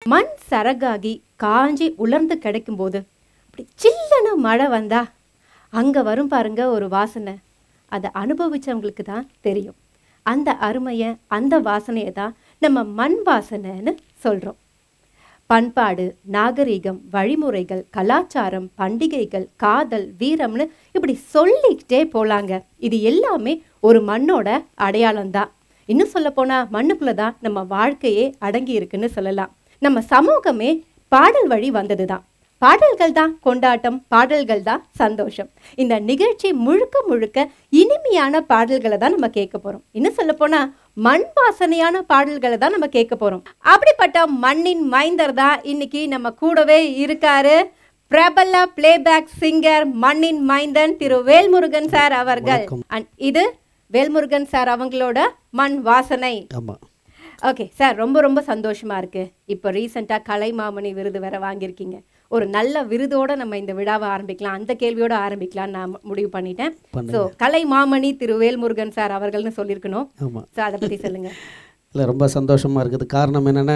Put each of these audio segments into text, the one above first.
மண் சரகாகி காஞ்சி உலர்ந்து கிடைக்கும்போது அப்படி சில்லுன்னு மழை வந்தா அங்க வரும் பாருங்க ஒரு வாசனை அதை அனுபவிச்சவங்களுக்கு தான் தெரியும் அந்த அருமையை அந்த வாசனையை தான் நம்ம மண் வாசனைன்னு சொல்றோம் பண்பாடு நாகரீகம் வழிமுறைகள் கலாச்சாரம் பண்டிகைகள் காதல் வீரம்னு இப்படி சொல்லிக்கிட்டே போலாங்க இது எல்லாமே ஒரு மண்ணோட அடையாளம் தான் இன்னும் சொல்ல போனா மண்ணுக்குள்ள தான் நம்ம வாழ்க்கையே அடங்கி இருக்குன்னு சொல்லலாம் நம்ம சமூகமே பாடல் வழி வந்தது தான் பாடல்கள் தான் கொண்டாட்டம் பாடல்கள் தான் சந்தோஷம் இந்த நிகழ்ச்சி முழுக்க முழுக்க இனிமையான பாடல்களை தான் நம்ம கேட்க போறோம் இன்னும் சொல்ல போனா மண் வாசனையான பாடல்களை தான் நம்ம கேட்க போறோம் அப்படிப்பட்ட மண்ணின் மைந்தர் தான் இன்னைக்கு நம்ம கூடவே இருக்காரு பிரபல பிளேபேக் சிங்கர் மண்ணின் மைந்தன் திரு வேல்முருகன் சார் அவர்கள் அண்ட் இது வேல்முருகன் சார் அவங்களோட மண் வாசனை ஆமாம் ஓகே சார் ரொம்ப ரொம்ப சந்தோஷமா இருக்கு இப்போ ரீசெண்டாக கலைமாமணி விருது வேற வாங்கியிருக்கீங்க ஒரு நல்ல விருதோட நம்ம இந்த விழாவை ஆரம்பிக்கலாம் அந்த கேள்வியோட ஆரம்பிக்கலாம் நான் முடிவு பண்ணிட்டேன் ஸோ கலைமாமணி திரு வேல்முருகன் சார் அவர்கள்னு சொல்லியிருக்கணும் ஆமாம் ஸோ அதை பத்தி சொல்லுங்க இல்லை ரொம்ப சந்தோஷமாக இருக்குது காரணம் என்னென்னா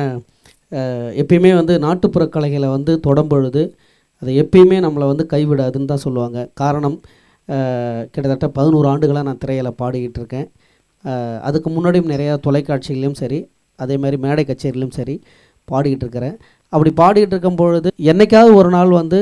எப்பயுமே வந்து நாட்டுப்புற கலைகளை வந்து தொடம்பொழுது அது எப்பயுமே நம்மளை வந்து கைவிடாதுன்னு தான் சொல்லுவாங்க காரணம் அஹ், கிட்டத்தட்ட பதினோரு ஆண்டுகளாக நான் திரையில் பாடிக்கிட்டு இருக்கேன் அஹ், அதுக்கு முன்னாடியும் நிறையா தொலைக்காட்சிகளையும் சரி அதே மாதிரி மேடை கச்சேரியிலும் சரி பாடிக்கிட்டு இருக்கிறேன் அப்படி பாடிக்கிட்டு இருக்கும் பொழுது என்னைக்காவது ஒரு நாள் வந்து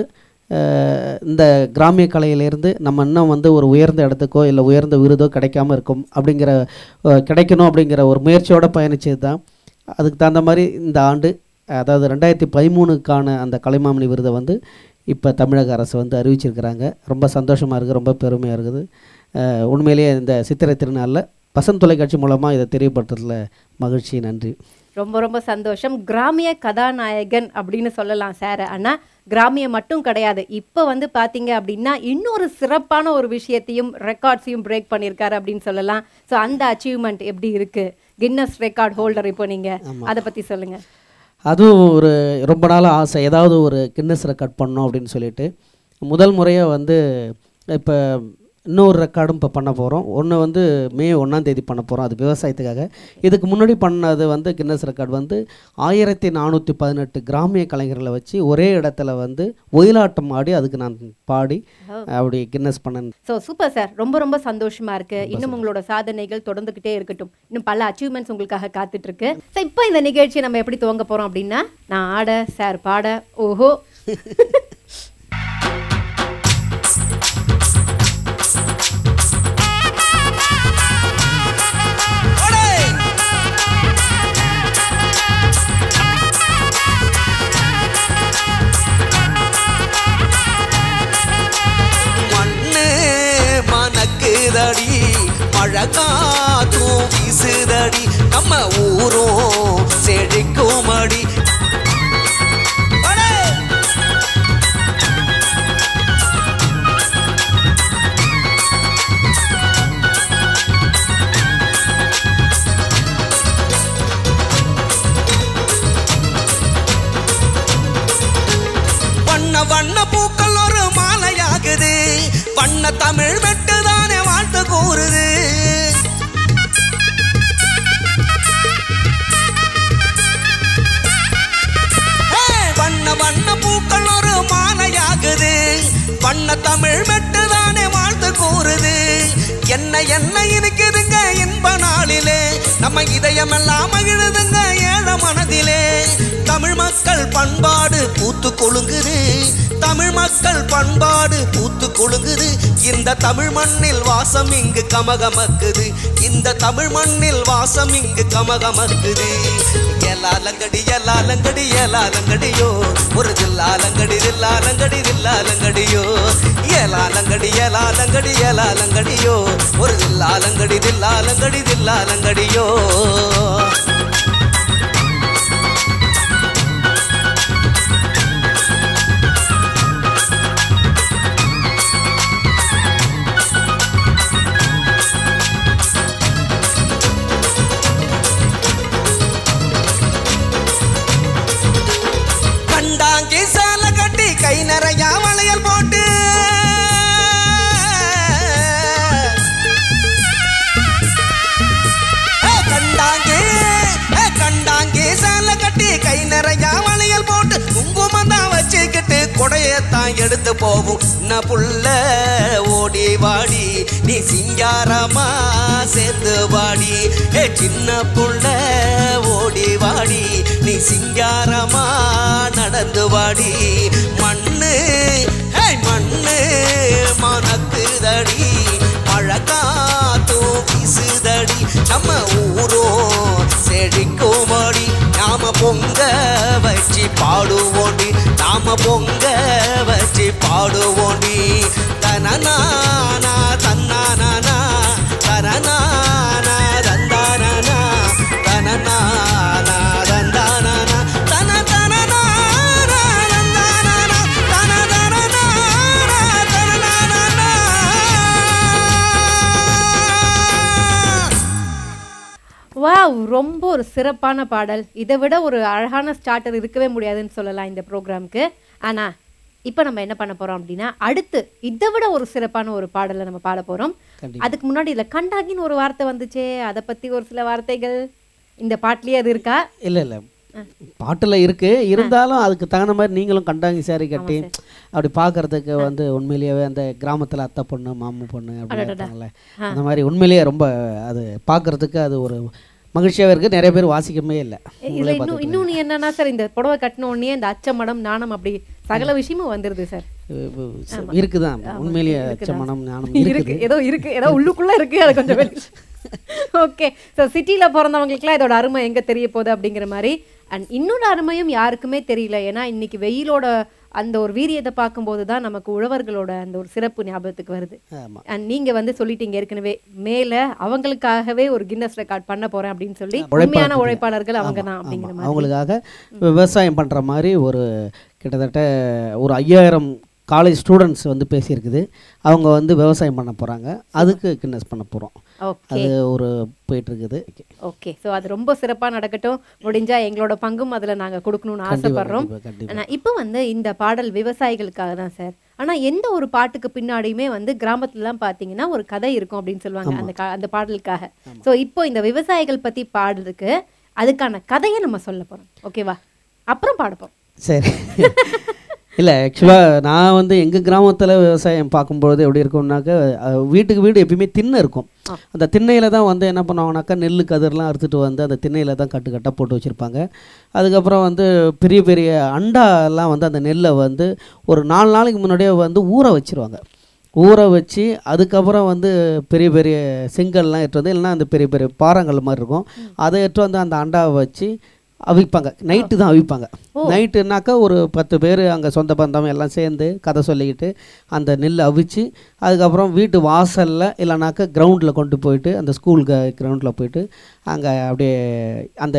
அஹ், இந்த கிராமிய கலையிலேருந்து நம்ம இன்னும் வந்து ஒரு உயர்ந்த இடத்துக்கோ இல்லை உயர்ந்த விருதோ கிடைக்காம இருக்கும் அப்படிங்கிற அஹ், கிடைக்கணும் அப்படிங்கிற ஒரு முயற்சியோடு பயணிச்சது தான் அதுக்கு தகுந்த மாதிரி இந்த ஆண்டு அதாவது ரெண்டாயிரத்தி பதிமூணுக்கான அந்த கலைமாமணி விருதை வந்து இப்போ தமிழக அரசு வந்து அறிவிச்சிருக்கிறாங்க ரொம்ப சந்தோஷமாக இருக்குது ரொம்ப பெருமையாக இருக்குது அஹ், உண்மையிலேயே இந்த சித்திரை திருநாளில் வசந்த் தொலைக்காட்சி மூலமாக இதை தெரியப்படுத்துறதுல மகிழ்ச்சி நன்றி ரொம்ப ரொம்ப சந்தோஷம் கிராமிய கதாநாயகன் அப்படின்னு சொல்லலாம் சார் ஆனா கிராமிய மட்டும் கிடையாது இப்போ வந்து பாத்தீங்க அப்படின்னா இன்னொரு சிறப்பான ஒரு விஷயத்தையும் ரெக்கார்ட்ஸையும் பிரேக் பண்ணியிருக்காரு அப்படின்னு சொல்லலாம் ஸோ அந்த அச்சீவ்மெண்ட் எப்படி இருக்கு கின்னஸ் ரெக்கார்ட் ஹோல்டர் இப்போ நீங்க அதை பத்தி சொல்லுங்க அதுவும் ஒரு ரொம்ப நாள் ஆசை ஏதாவது ஒரு கின்னஸ் ரெக்கார்ட் பண்ணோம் அப்படின்னு சொல்லிட்டு முதல் முறையாக வந்து இப்போ இன்னொரு ரெக்கார்டும் இப்போ பண்ண போகிறோம் ஒன்று வந்து மே ஒன்றாம் தேதி பண்ண போகிறோம் அது விவசாயத்துக்காக இதுக்கு முன்னாடி பண்ணது வந்து கின்னஸ் ரெக்கார்ட் வந்து ஆயிரத்தி நானூற்றி பதினெட்டு கிராமிய கலைஞர்களை வச்சு ஒரே இடத்துல வந்து ஒயிலாட்டம் ஆடி அதுக்கு நான் பாடி அப்படி கின்னஸ் பண்ணேன் ஸோ சூப்பர் சார் ரொம்ப ரொம்ப சந்தோஷமா இருக்கு இன்னும் உங்களோட சாதனைகள் தொடர்ந்துகிட்டே இருக்கட்டும் இன்னும் பல அச்சீவ்மெண்ட்ஸ் உங்களுக்காக காத்துட்டு இருக்கு ஸோ இப்போ இந்த நிகழ்ச்சியை நம்ம எப்படி துவங்க போறோம் அப்படின்னா நான் ஆட சார் பாட ஓஹோ மண்ணு மணக்குதடி மழை காத்தும் வீசுதடி நம்ம ஊரும் செழிக்குமடி அடே! வண்ண வண்ண பூக்கள் ஒரு மாலையாகுது வண்ண தமிழ் வெட்டுதானே வாழ்த்து கூறுது ஏய், வண்ண வண்ண பூக்கள் ஒரு மாலையாகுது வண்ண தமிழ் மெட்டுதானே வாழ்த்து கூறுது என்ன என்ன இருக்குதுங்க இன்ப நாளிலே நம்ம இதயமெல்லாம் மகிழுதுங்க ஏழ மனதிலே தமிழ் மக்கள் பண்பாடு பூத்து கொழுங்குது தமிழ் மக்கள் பண்பாடு பூத்து கொழுங்குது இந்த தமிழ் மண்ணில் வாசம் இங்கு கமகமக்குது இந்த தமிழ் மண்ணில் வாசம் இங்கு கமகமக்குது எல்லாலங்கடி எல்லாலங்கடி எல்லாலங்கடியோ ஒரு தில்லாலங்கடி தில்லாலங்கடி தில்லாலங்கடியோ ஏலாலங்கடி ஏலாலங்கடி ஏலாலங்கடியோ ஒரு தில்லாலங்கடி தில்லாலங்கடி தில்லாலங்கடியோ கண்டாங்கி சேலை கட்டி கை நிறைய வளையல் போட்டு ஏய், கண்டாங்கி தான் எடுத்து போவும் ந புள்ள ஓடி வாடி நீ சிங்காரமா சேர்ந்து வாடி ஏ சின்ன புள்ள ஓடி வாடி நீ சிங்காரமா நடந்து வாடி மண்ணு ஹே மண்ணு மணக்குதடி மழை காத்தும் வீசுதடி நம்ம ஊரோ செழிக்குமடி நாம பொங்க வச்சு பாடுவோண்டி நாம பொங்க வச்சு பாடுவோண்டி தனநானா தன்னானா தனநானா தந்தானா தனநானா தந்தானா தன தனநானா தந்தானா தன தனநானா தனநானா வாவ் ரொம்ப ஒரு சிறப்பான பாடல் இதை விட ஒரு அழகான ஸ்டார்டர் இருக்கவே முடியாதுன்னு சொல்லலாம் இந்த ப்ரோக்ராம்க்கு ஆனா இப்போ நம்ம என்ன பண்ண போறோம் அப்படின்னா அடுத்து இதை விட ஒரு சிறப்பான ஒரு பாடலை நம்ம பாட போறோம் கண்டிப்பா. அதுக்கு முன்னாடி இதுல கண்டாகின்னு ஒரு வார்த்தை வந்துச்சே அதை பத்தி ஒரு சில வார்த்தைகள் இந்த பாட்டுலயே அது இருக்கா இல்லை இல்லை பாட்டில் இருக்கு இருந்தாலும் அதுக்கு தகுந்த மாதிரி நீங்களும் கண்டாங்கி சேரி கட்டி அப்படி பார்க்கறதுக்கு வந்து உண்மையிலேயே அந்த கிராமத்தில் அத்தை பொண்ணு மாமு பொண்ணு அப்படி இருப்பாங்கல்ல அந்த மாதிரி உண்மையிலேயே ரொம்ப அது பார்க்கறதுக்கு அது ஒரு மகிழ்ச்சியாகவே இருக்குது நிறைய பேர் வாசிக்கவே இல்லை இதுல இன்னும் இன்னொன்னு என்னன்னா சார் இந்த புடவை கட்டின உடனே இந்த அச்சமடம் நாணம் அப்படி சகல விஷயமும் வந்துருது சார் இருக்குதான் உண்மையிலேயே அச்சமனம் ஞானம் இருக்கு இருக்குது ஏதோ இருக்கு ஏதோ உள்ளுக்குள்ள இருக்கு அது கொஞ்சம் ஓகே ஸோ சிட்டியில் பிறந்தவங்களுக்குலாம் இதோட அருமை எங்க தெரிய போகுது அப்படிங்கிற மாதிரி அண்ட் இன்னொரு அருமையும் யாருக்குமே தெரியல ஏன்னா இன்னைக்கு வெயிலோட அந்த ஒரு வீரியத்தை பார்க்கும்போது தான் நமக்கு உழவர்களோட அந்த ஒரு சிறப்பு ஞாபகத்துக்கு வருது ஆமாம் அண்ட் நீங்க வந்து சொல்லிட்டீங்க ஏற்கனவே மேல அவங்களுக்காகவே ஒரு கின்னஸ் ரெக்கார்ட் பண்ண போறேன் அப்படின்னு சொல்லி உண்மையான உழைப்பாளர்கள் அவங்க தான் அப்படிங்கிற மாதிரி அவங்களுக்காக விவசாயம் பண்ணுற மாதிரி ஒரு கிட்டத்தட்ட ஒரு ஐயாயிரம் காலேஜ் ஸ்டூடெண்ட்ஸ் வந்து பேசியிருக்குது அவங்க வந்து விவசாயம் பண்ண போகிறாங்க அதுக்கு கின்னஸ் பண்ண போகிறோம் ஓகே அது ஒரு போயிட்டுருக்குது ஓகே ஸோ அது ரொம்ப சிறப்பா நடக்கட்டும் முடிஞ்சா எங்களோட பங்கும் அதுல நாங்க கொடுக்கணும்னு ஆசைப்படுறோம் கண்டிப்பாக கண்டிப்பாக ஆனா இப்போ வந்து இந்த பாடல் விவசாயிகளுக்காக தான் சார் ஆனா எந்த ஒரு பாட்டுக்கு பின்னாடியுமே வந்து கிராமத்துலலாம் பாத்தீங்கன்னா ஒரு கதை இருக்கும் அப்படின்னு சொல்லுவாங்க அந்த கா- அந்த பாடலுக்காக ஸோ இப்போ இந்த விவசாயிகள் பத்தி பாடலுக்கு அதுக்கான கதையை நம்ம சொல்ல போறோம் ஓகேவா அப்புறம் பாடப்போம் சரி இல்லை ஆக்சுவலாக நான் வந்து எங்கள் கிராமத்தில் விவசாயம் பார்க்கும்பொழுது எப்படி இருக்கும்னாக்கா அஹ், வீட்டுக்கு வீடு எப்பயுமே திண்ணை இருக்கும் அந்த திண்ணையில் தான் வந்து என்ன பண்ணுவாங்கனாக்கா நெல் கதிரெலாம் அறுத்துட்டு வந்து அந்த திண்ணையில் தான் கட்டு கட்டாக போட்டு வச்சுருப்பாங்க அதுக்கப்புறம் வந்து பெரிய பெரிய அண்டாலாம் வந்து அந்த நெல்லை வந்து ஒரு நாலு நாளைக்கு முன்னாடியே வந்து ஊற வச்சிருவாங்க ஊற வச்சு அதுக்கப்புறம் வந்து பெரிய பெரிய செங்கல்லாம் எடுத்து வந்து இல்லைன்னா அந்த பெரிய பெரிய பாறாங்கல் மாதிரி இருக்கும் அதை எடுத்து வந்து அந்த அண்டாவை வச்சு அவிப்பாங்க நைட்டு தான் அவிப்பாங்க நைட்டுனாக்கா ஒரு பத்து பேர் அங்கே சொந்த பந்தம் எல்லாம் சேர்ந்து கதை சொல்லிக்கிட்டு அந்த நெல் அவிச்சு அதுக்கப்புறம் வீட்டு வாசலில் இல்லைனாக்கா கிரவுண்டில் கொண்டு போயிட்டு அந்த ஸ்கூல் கிரவுண்டில் போயிட்டு அங்கே அப்படியே அந்த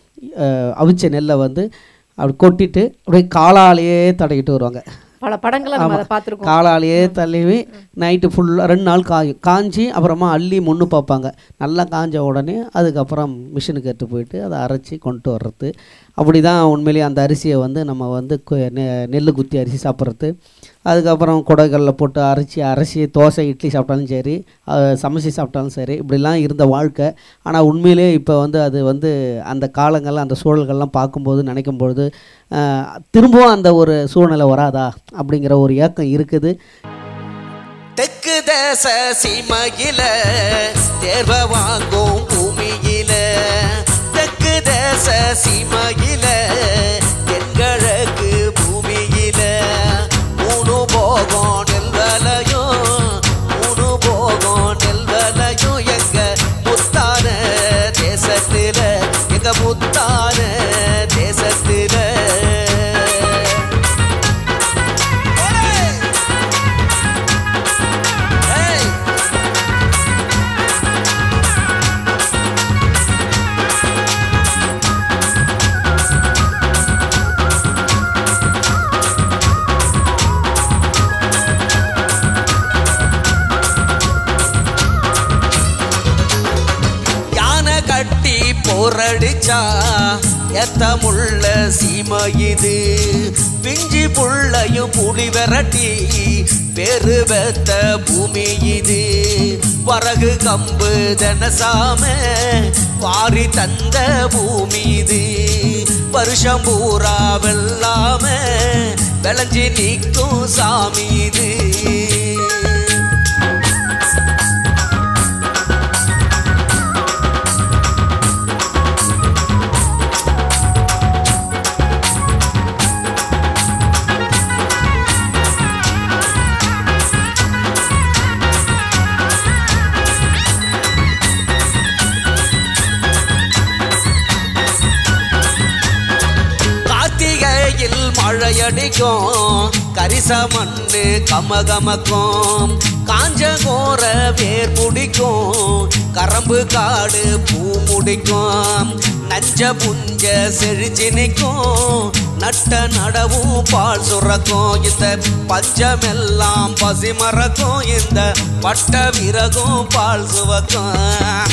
அஹ், அவிச்ச நெல்லை வந்து அப்படி கொட்டிட்டு அப்படியே காலாலேயே தடவிட்டு வருவாங்க பல படங்களை நம்ம அதை பார்த்துருக்கோம் காலாலேயே தள்ளிவி நைட்டு ஃபுல்லாக ரெண்டு நாள் காயும் காஞ்சி அப்புறமா அள்ளி முன்னு பார்ப்பாங்க நல்லா காஞ்ச உடனே அதுக்கப்புறம் மிஷினுக்கு எடுத்து போயிட்டு அதை அரைச்சி கொண்டு வர்றது அப்படி தான் உண்மையிலேயே அந்த அரிசியை வந்து நம்ம வந்து கு- நெ- நெல்லு குத்தி அரிசி சாப்பிட்றது அதுக்கப்புறம் குடைகளில் போட்டு அரைச்சி அரைச்சி தோசை இட்லி சாப்பிட்டாலும் சரி அஹ், சமைச்சு சாப்பிட்டாலும் சரி இப்படிலாம் இருந்த வாழ்க்கை ஆனால் உண்மையிலேயே இப்போ வந்து அது வந்து அந்த காலங்கள்லாம் அந்த சூழல்கள்லாம் பார்க்கும்போது நினைக்கும் பொழுது அஹ், திரும்பவும் அந்த ஒரு சூழ்நிலை வராதா அப்படிங்கிற ஒரு ஏக்கம் இருக்குது தெற்கு தேச சீமையில தேர்வ வாங்கும் பூமியில தெற்கு தேச சீமையில தென்கிழக்கு பூமியில மூணு போகும் நெல்வலையும் மூணு போகும் நெல்வலையும் எங்க முத்தான தேசத்துல எங்க முத்தான தேசத்துல Hey! யானை கட்டி போரடிச்சா எத்தமுள்ள சீமை இது பிஞ்சி புள்ளையும் புலி விரட்டி பெரு வெத்த பூமி இது வரகு கம்பு தனசாம வாரி தந்த பூமி இது வருஷம் பூரா வெல்லாம விளைஞ்சி நிற்கும் சாமி இது கார்த்திகையில் மழையடிக்கும் கரிச மண்ணு கமகமக்கும் காஞ்ச கோர வேர் முடிக்கும் கரம்பு காடு பூ முடிக்கும் நஞ்ச புஞ்ச செழிச்சு நிற்கும் நட்ட நடவும் பால் சுரக்கும் இந்த பஞ்சமெல்லாம் பசி மறக்கும் இந்த பட்ட விறகும் பால் சுவக்கும்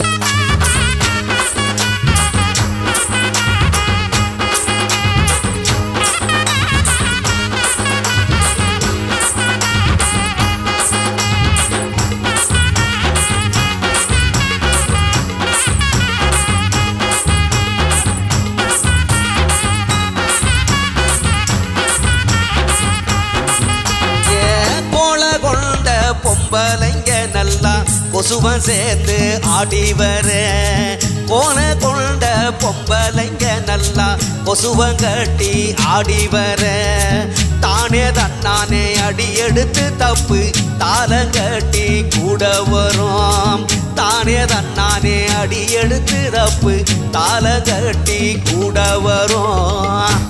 ஏன் போல கொண்ட பொம்பளைங்க நல்லா கொசுவன் சேர்ந்து ஆடி வர கோல கொண்ட பொம்பளைங்க நல்லா கொசுவன் கட்டி ஆடி வர தானே தன்னானே அடி எடுத்து தப்பு தாளங்கட்டி கூட வரும் தானே தன்னானே அடி எடுத்து தப்பு தாளங்கட்டி கூட வரும்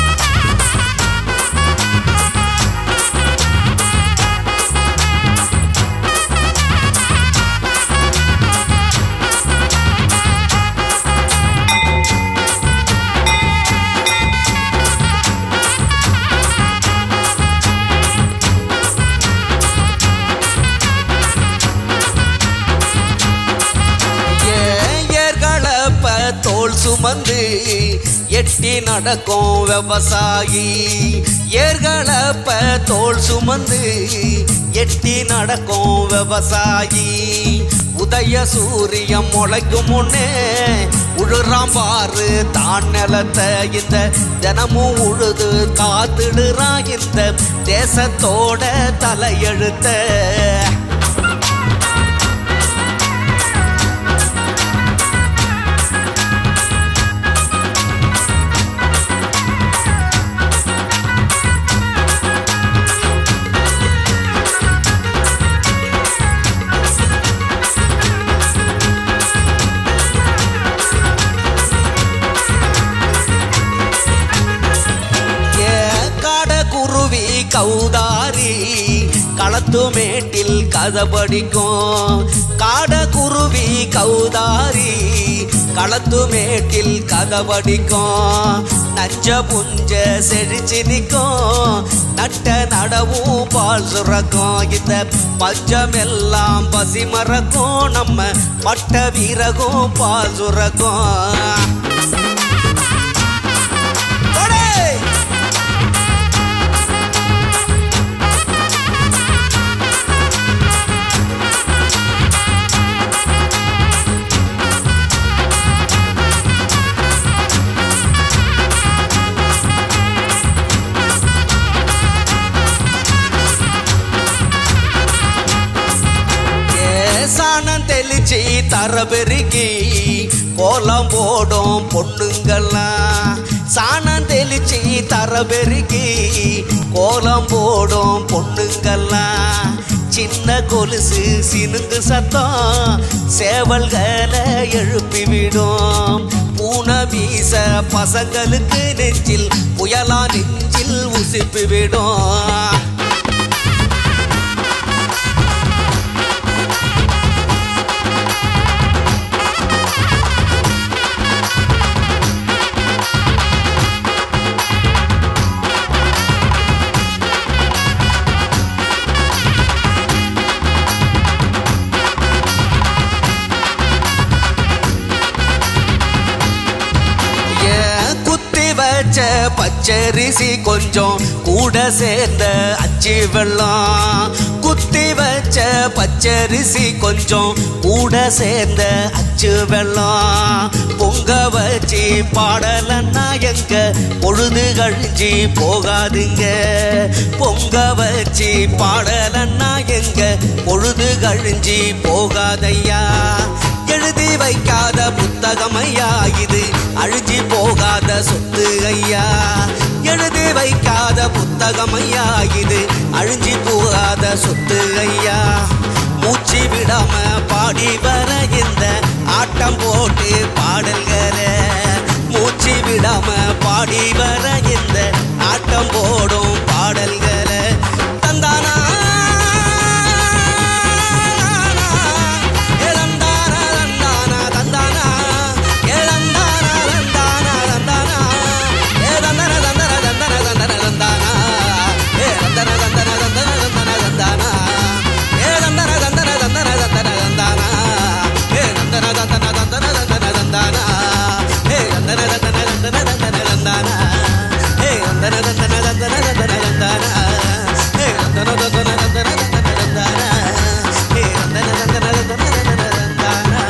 ஏர்களப்ப தோல் சுமந்து எட்டி நடக்கும் விவசாயி ஏர்களப்ப தோல் சுமந்து எட்டி நடக்கும் விவசாயி உதய சூரியம் முளைக்கும் முன்னே உழுறாம் பாரு தான் நிலத்தை இந்த தினமும் உழுது காத்துடுறான் இந்த தேசத்தோட தலையெழுத்த ஏ காட குருவி கௌதாரி களத்து மேட்டில் கதை படிக்கும் காட குருவி கௌதாரி களத்து மேட்டில் கதை படிக்கும் நஞ்ச புஞ்ச செழிச்சு நிற்கும் நட்ட நடவும் பால் சுரக்கும் இந்த பஞ்சமெல்லாம் பசி மறக்கும் நம்ம பட்ட வீரகும் பால் சுரக்கும் போடே! சாணம் தெளிச்சு தர பெருக்கி கோலம் போடும் பொண்ணுங்கள்லாம் சாணம் தெளிச்சு தர பெருக்கி கோலம் போடும் பொண்ணுங்கள்லாம் சின்ன கொலுசு சினுங்கு சத்தம் சேவல்களை எழுப்பி விடும் பூனை வீச பசங்களுக்கு நெஞ்சில் புயலா நெஞ்சில் உசிப்பி விடும் ஏ வச்ச பச்சரிசி கொஞ்சம் கூட சேர்ந்த அச்சு வெள்ளம் குத்தி வச்ச பச்சரிசி கொஞ்சம் கூட சேர்ந்த அச்சு வெள்ளம் பொங்க வச்சு பாடலன்னா எங்க பொழுது கழிஞ்சி போகாதுங்க பொங்க வச்சு பாடலன்னா எங்க பொழுது கழிஞ்சி போகாதையா எழுதி வைக்காத புத்தகம் ஐயா இது அழிஞ்சி போகாத சொத்து ஐயா எழுதி வைக்காத புத்தகம் ஐயா இது அழிஞ்சி போகாத சொத்து ஐயா மூச்சு விடாம பாடி வர இந்த ஆட்டம் போட்டு பாடல்களை மூச்சு விடாம பாடி வர இந்த ஆட்டம் போடும் பாடல்களை தந்தானா ஏலந்தானா தந்தானா தந்தானா ஏலந்தானா தந்தானா தந்தானா ஏதந்தன தந்தன தந்தன தந்தன தந்தானா ஏதந்தன தந்தன தந்தன தந்தன தந்தானா ஏதந்தன தந்தன தந்தன தந்தன தந்தானா ஏதந்தன தந்தன தந்தன தந்தன தந்தானா ஏதந்தன தந்தன தந்தன தந்தன தந்தானா ஏதந்தன தந்தன தந்தன தந்தன தந்தானா ஏதந்தன தந்தன தந்தன தந்தன தந்தானா ஏதந்தன தந்தன தந்தன தந்தன தந்தானா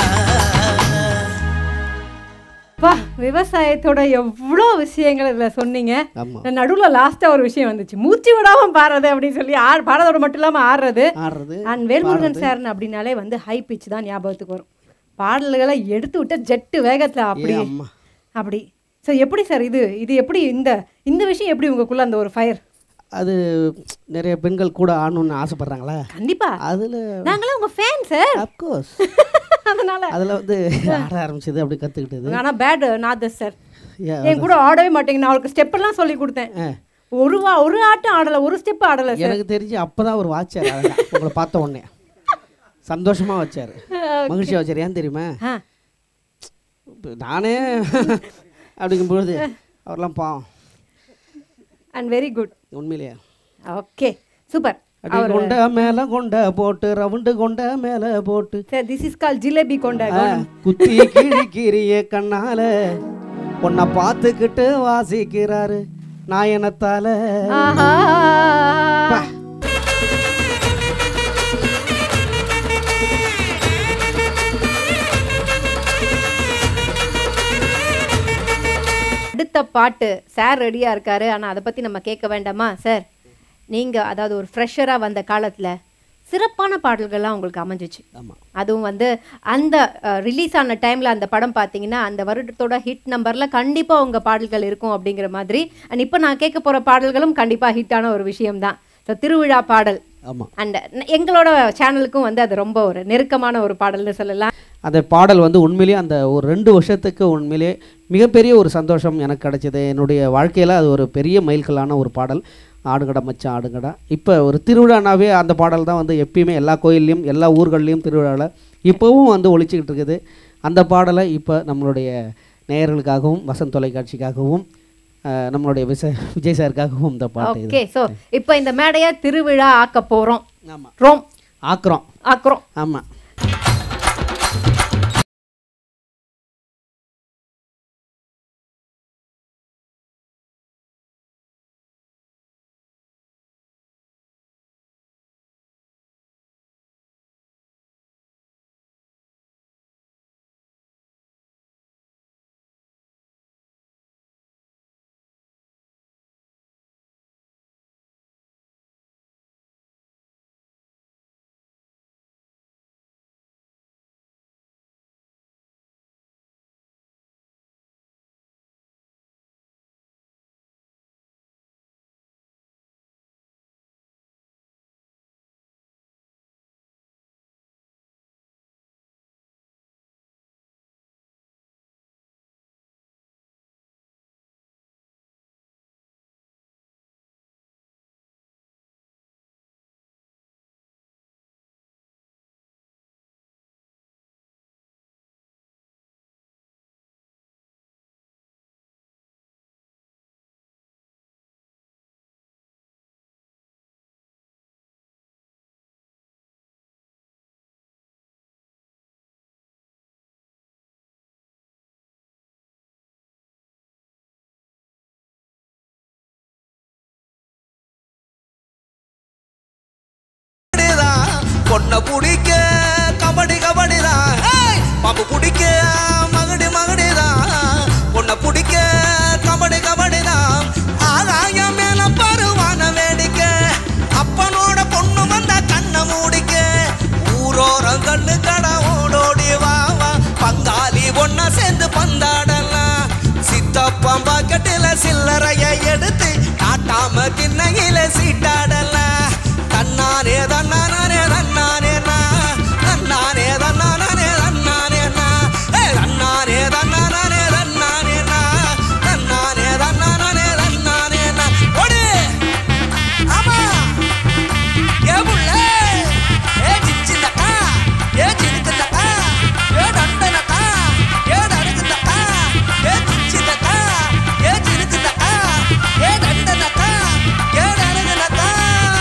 வா விவசாயத்தோட எவ்வளோ விஷயங்கள் இதில் சொன்னீங்க ஆமாம் நடுவில் லாஸ்ட்டாக ஒரு விஷயம் வந்துச்சு மூச்சு விடாமல் பாடுறது அப்படின்னு சொல்லி ஆ பாடுறதோட மட்டும் இல்லாமல் ஆடுறது ஆடுறது அண்ட் வேல்முருகன் சார்னு அப்படின்னாலே வந்து ஹை பிச் தான் ஞாபகத்துக்கு வரும் பாடல்களை எடுத்து விட்ட ஜெட்டு வேகத்தில் அப்படி ஏ அம்மா. அப்படி ஸோ எப்படி சார் இது இது எப்படி இந்த இந்த விஷயம் எப்படி உங்களுக்குள்ள அந்த ஒரு ஃபயர் அது நிறைய பெண்கள் கூட ஆடணும்னு ஆசைப்பட்றாங்களா கண்டிப்பா அதில் நாங்களாம் உங்க ஃபேன் சார் அப்கோர்ஸ் அதனால அதில் வந்து ஆட ஆரம்பிச்சது அப்படி கற்றுக்கிட்டது ஆனா பேட் நாட் த சார் என் கூட ஆடவே மாட்டேங்க நான் அவளுக்கு ஸ்டெப் எல்லாம் சொல்லி கொடுத்தேன் ஒரு வா ஒரு ஆட்டம் ஆடல ஒரு ஸ்டெப் ஆடல சார் எனக்கு தெரிஞ்சு அப்போ தான் ஒரு வாட்சார் அழகா உங்களை பார்த்த உடனே சந்தோஷமாக வச்சார் மகிழ்ச்சியாக வச்சார் ஏன் தெரியுமா ஆ இப்ப நானே அப்படிங்கும்பொழுது அவர்லாம் பாவம் அண்ட் வெரி குட் உண்மையிலேயே ஓகே சூப்பர் அடி கொண்ட மேலே கொண்ட போட்டு ரவுண்டு கொண்ட மேலே போட்டு sir this is call jalebi கொண்ட ஆ, குத்தி கிழிக்கிறிய கண்ணால உன்னை பார்த்துக்கிட்டு வாசிக்கிறாரு நாயனத்தால ஆஹா அடுத்த பாட்டு சார் ரெடியா இருக்காரு ஆனா அதை பத்தி நம்ம கேட்க வேண்டாமா சார் நீங்க அதாவது ஒரு ஃப்ரெஷராக வந்த காலத்துல சிறப்பான பாடல்கள்லாம் உங்களுக்கு அமைஞ்சிச்சு ஆமாம் அதுவும் வந்து அந்த ரிலீஸ் ஆன டைம்ல அந்த படம் பார்த்தீங்கன்னா அந்த வருடத்தோட ஹிட் நம்பர்ல கண்டிப்பா உங்க பாடல்கள் இருக்கும் அப்படிங்கிற மாதிரி அண்ட் இப்போ நான் கேட்க போற பாடல்களும் கண்டிப்பா ஹிட்டான ஒரு விஷயம்தான் ஸோ திருவிழா பாடல் ஆமாம் அண்ட் எங்களோட சேனலுக்கும் வந்து அது ரொம்ப ஒரு நெருக்கமான ஒரு பாடல்னு சொல்லலாம் அந்த பாடல் வந்து உண்மையிலேயே அந்த ஒரு ரெண்டு வருஷத்துக்கு உண்மையிலேயே மிகப்பெரிய ஒரு சந்தோஷம் எனக்கு கிடைச்சது என்னுடைய வாழ்க்கையில் அது ஒரு பெரிய மைல்கல்லான ஒரு பாடல் ஆடுங்கடா மச்சான் ஆடுங்கடா இப்போ ஒரு திருவிழானாவே அந்த பாடல் தான் வந்து எப்பயுமே எல்லா கோயில்லையும் எல்லா ஊர்கள்லேயும் திருவிழாவில் இப்போவும் வந்து ஒழிச்சிக்கிட்டு இருக்குது அந்த பாடலை இப்போ நம்மளுடைய நேயர்களுக்காகவும் வசந்த் தொலைக்காட்சிக்காகவும் அஹ், நம்மளுடைய விச விஜய் சாருக்காகவும் இந்த பாட்டு இது ஓகே ஸோ இப்போ இந்த மேடையை திருவிழா ஆக்க போறோம் ஆமாம் ரோம் ஆக்குறோம் ஆக்குறோம் ஆமாம் பொண்ணை பிடிக்க கபடி கபடி தான் ஹேய்! பாம்பு பிடிக்க மகடி மகடி தான் பொண்ணை பிடிக்க கபடி கபடி தான் ஆகாயம் மேல பருவான வேடிக்கை அப்பனோட பொண்ணு வந்தா கண்ணை மூடிக்க ஊரோரம் கண்ணு கடை ஓடோடி வா வா பங்காளி ஒன்னா சேர்ந்து பந்தாடலாம் சித்தப்பம் பாக்கெட்டில சில்லறைய எடுத்து காட்டாம திண்ணையில சீட்டாடலாம் தன்னானே தன்னானே தன்னானே நான் தன்னானே தன்னானே தன்னானே நான் ஏ தன்னானே தன்னானே தன்னானே நான் தன்னானே தன்னானே தன்னானே நான் ஓடு ஆமா ஏ புள்ளே ஏ சிச்சிந்தக்கா ஏ சிரித்தக்கா ஏ டண்டனக்கா ஏ டடுக்குந்தக்கா ஏ சிச்சிந்தக்கா ஏ சிரித்தக்கா ஏ டண்டனக்கா ஏ டடுக்குந்தக்கா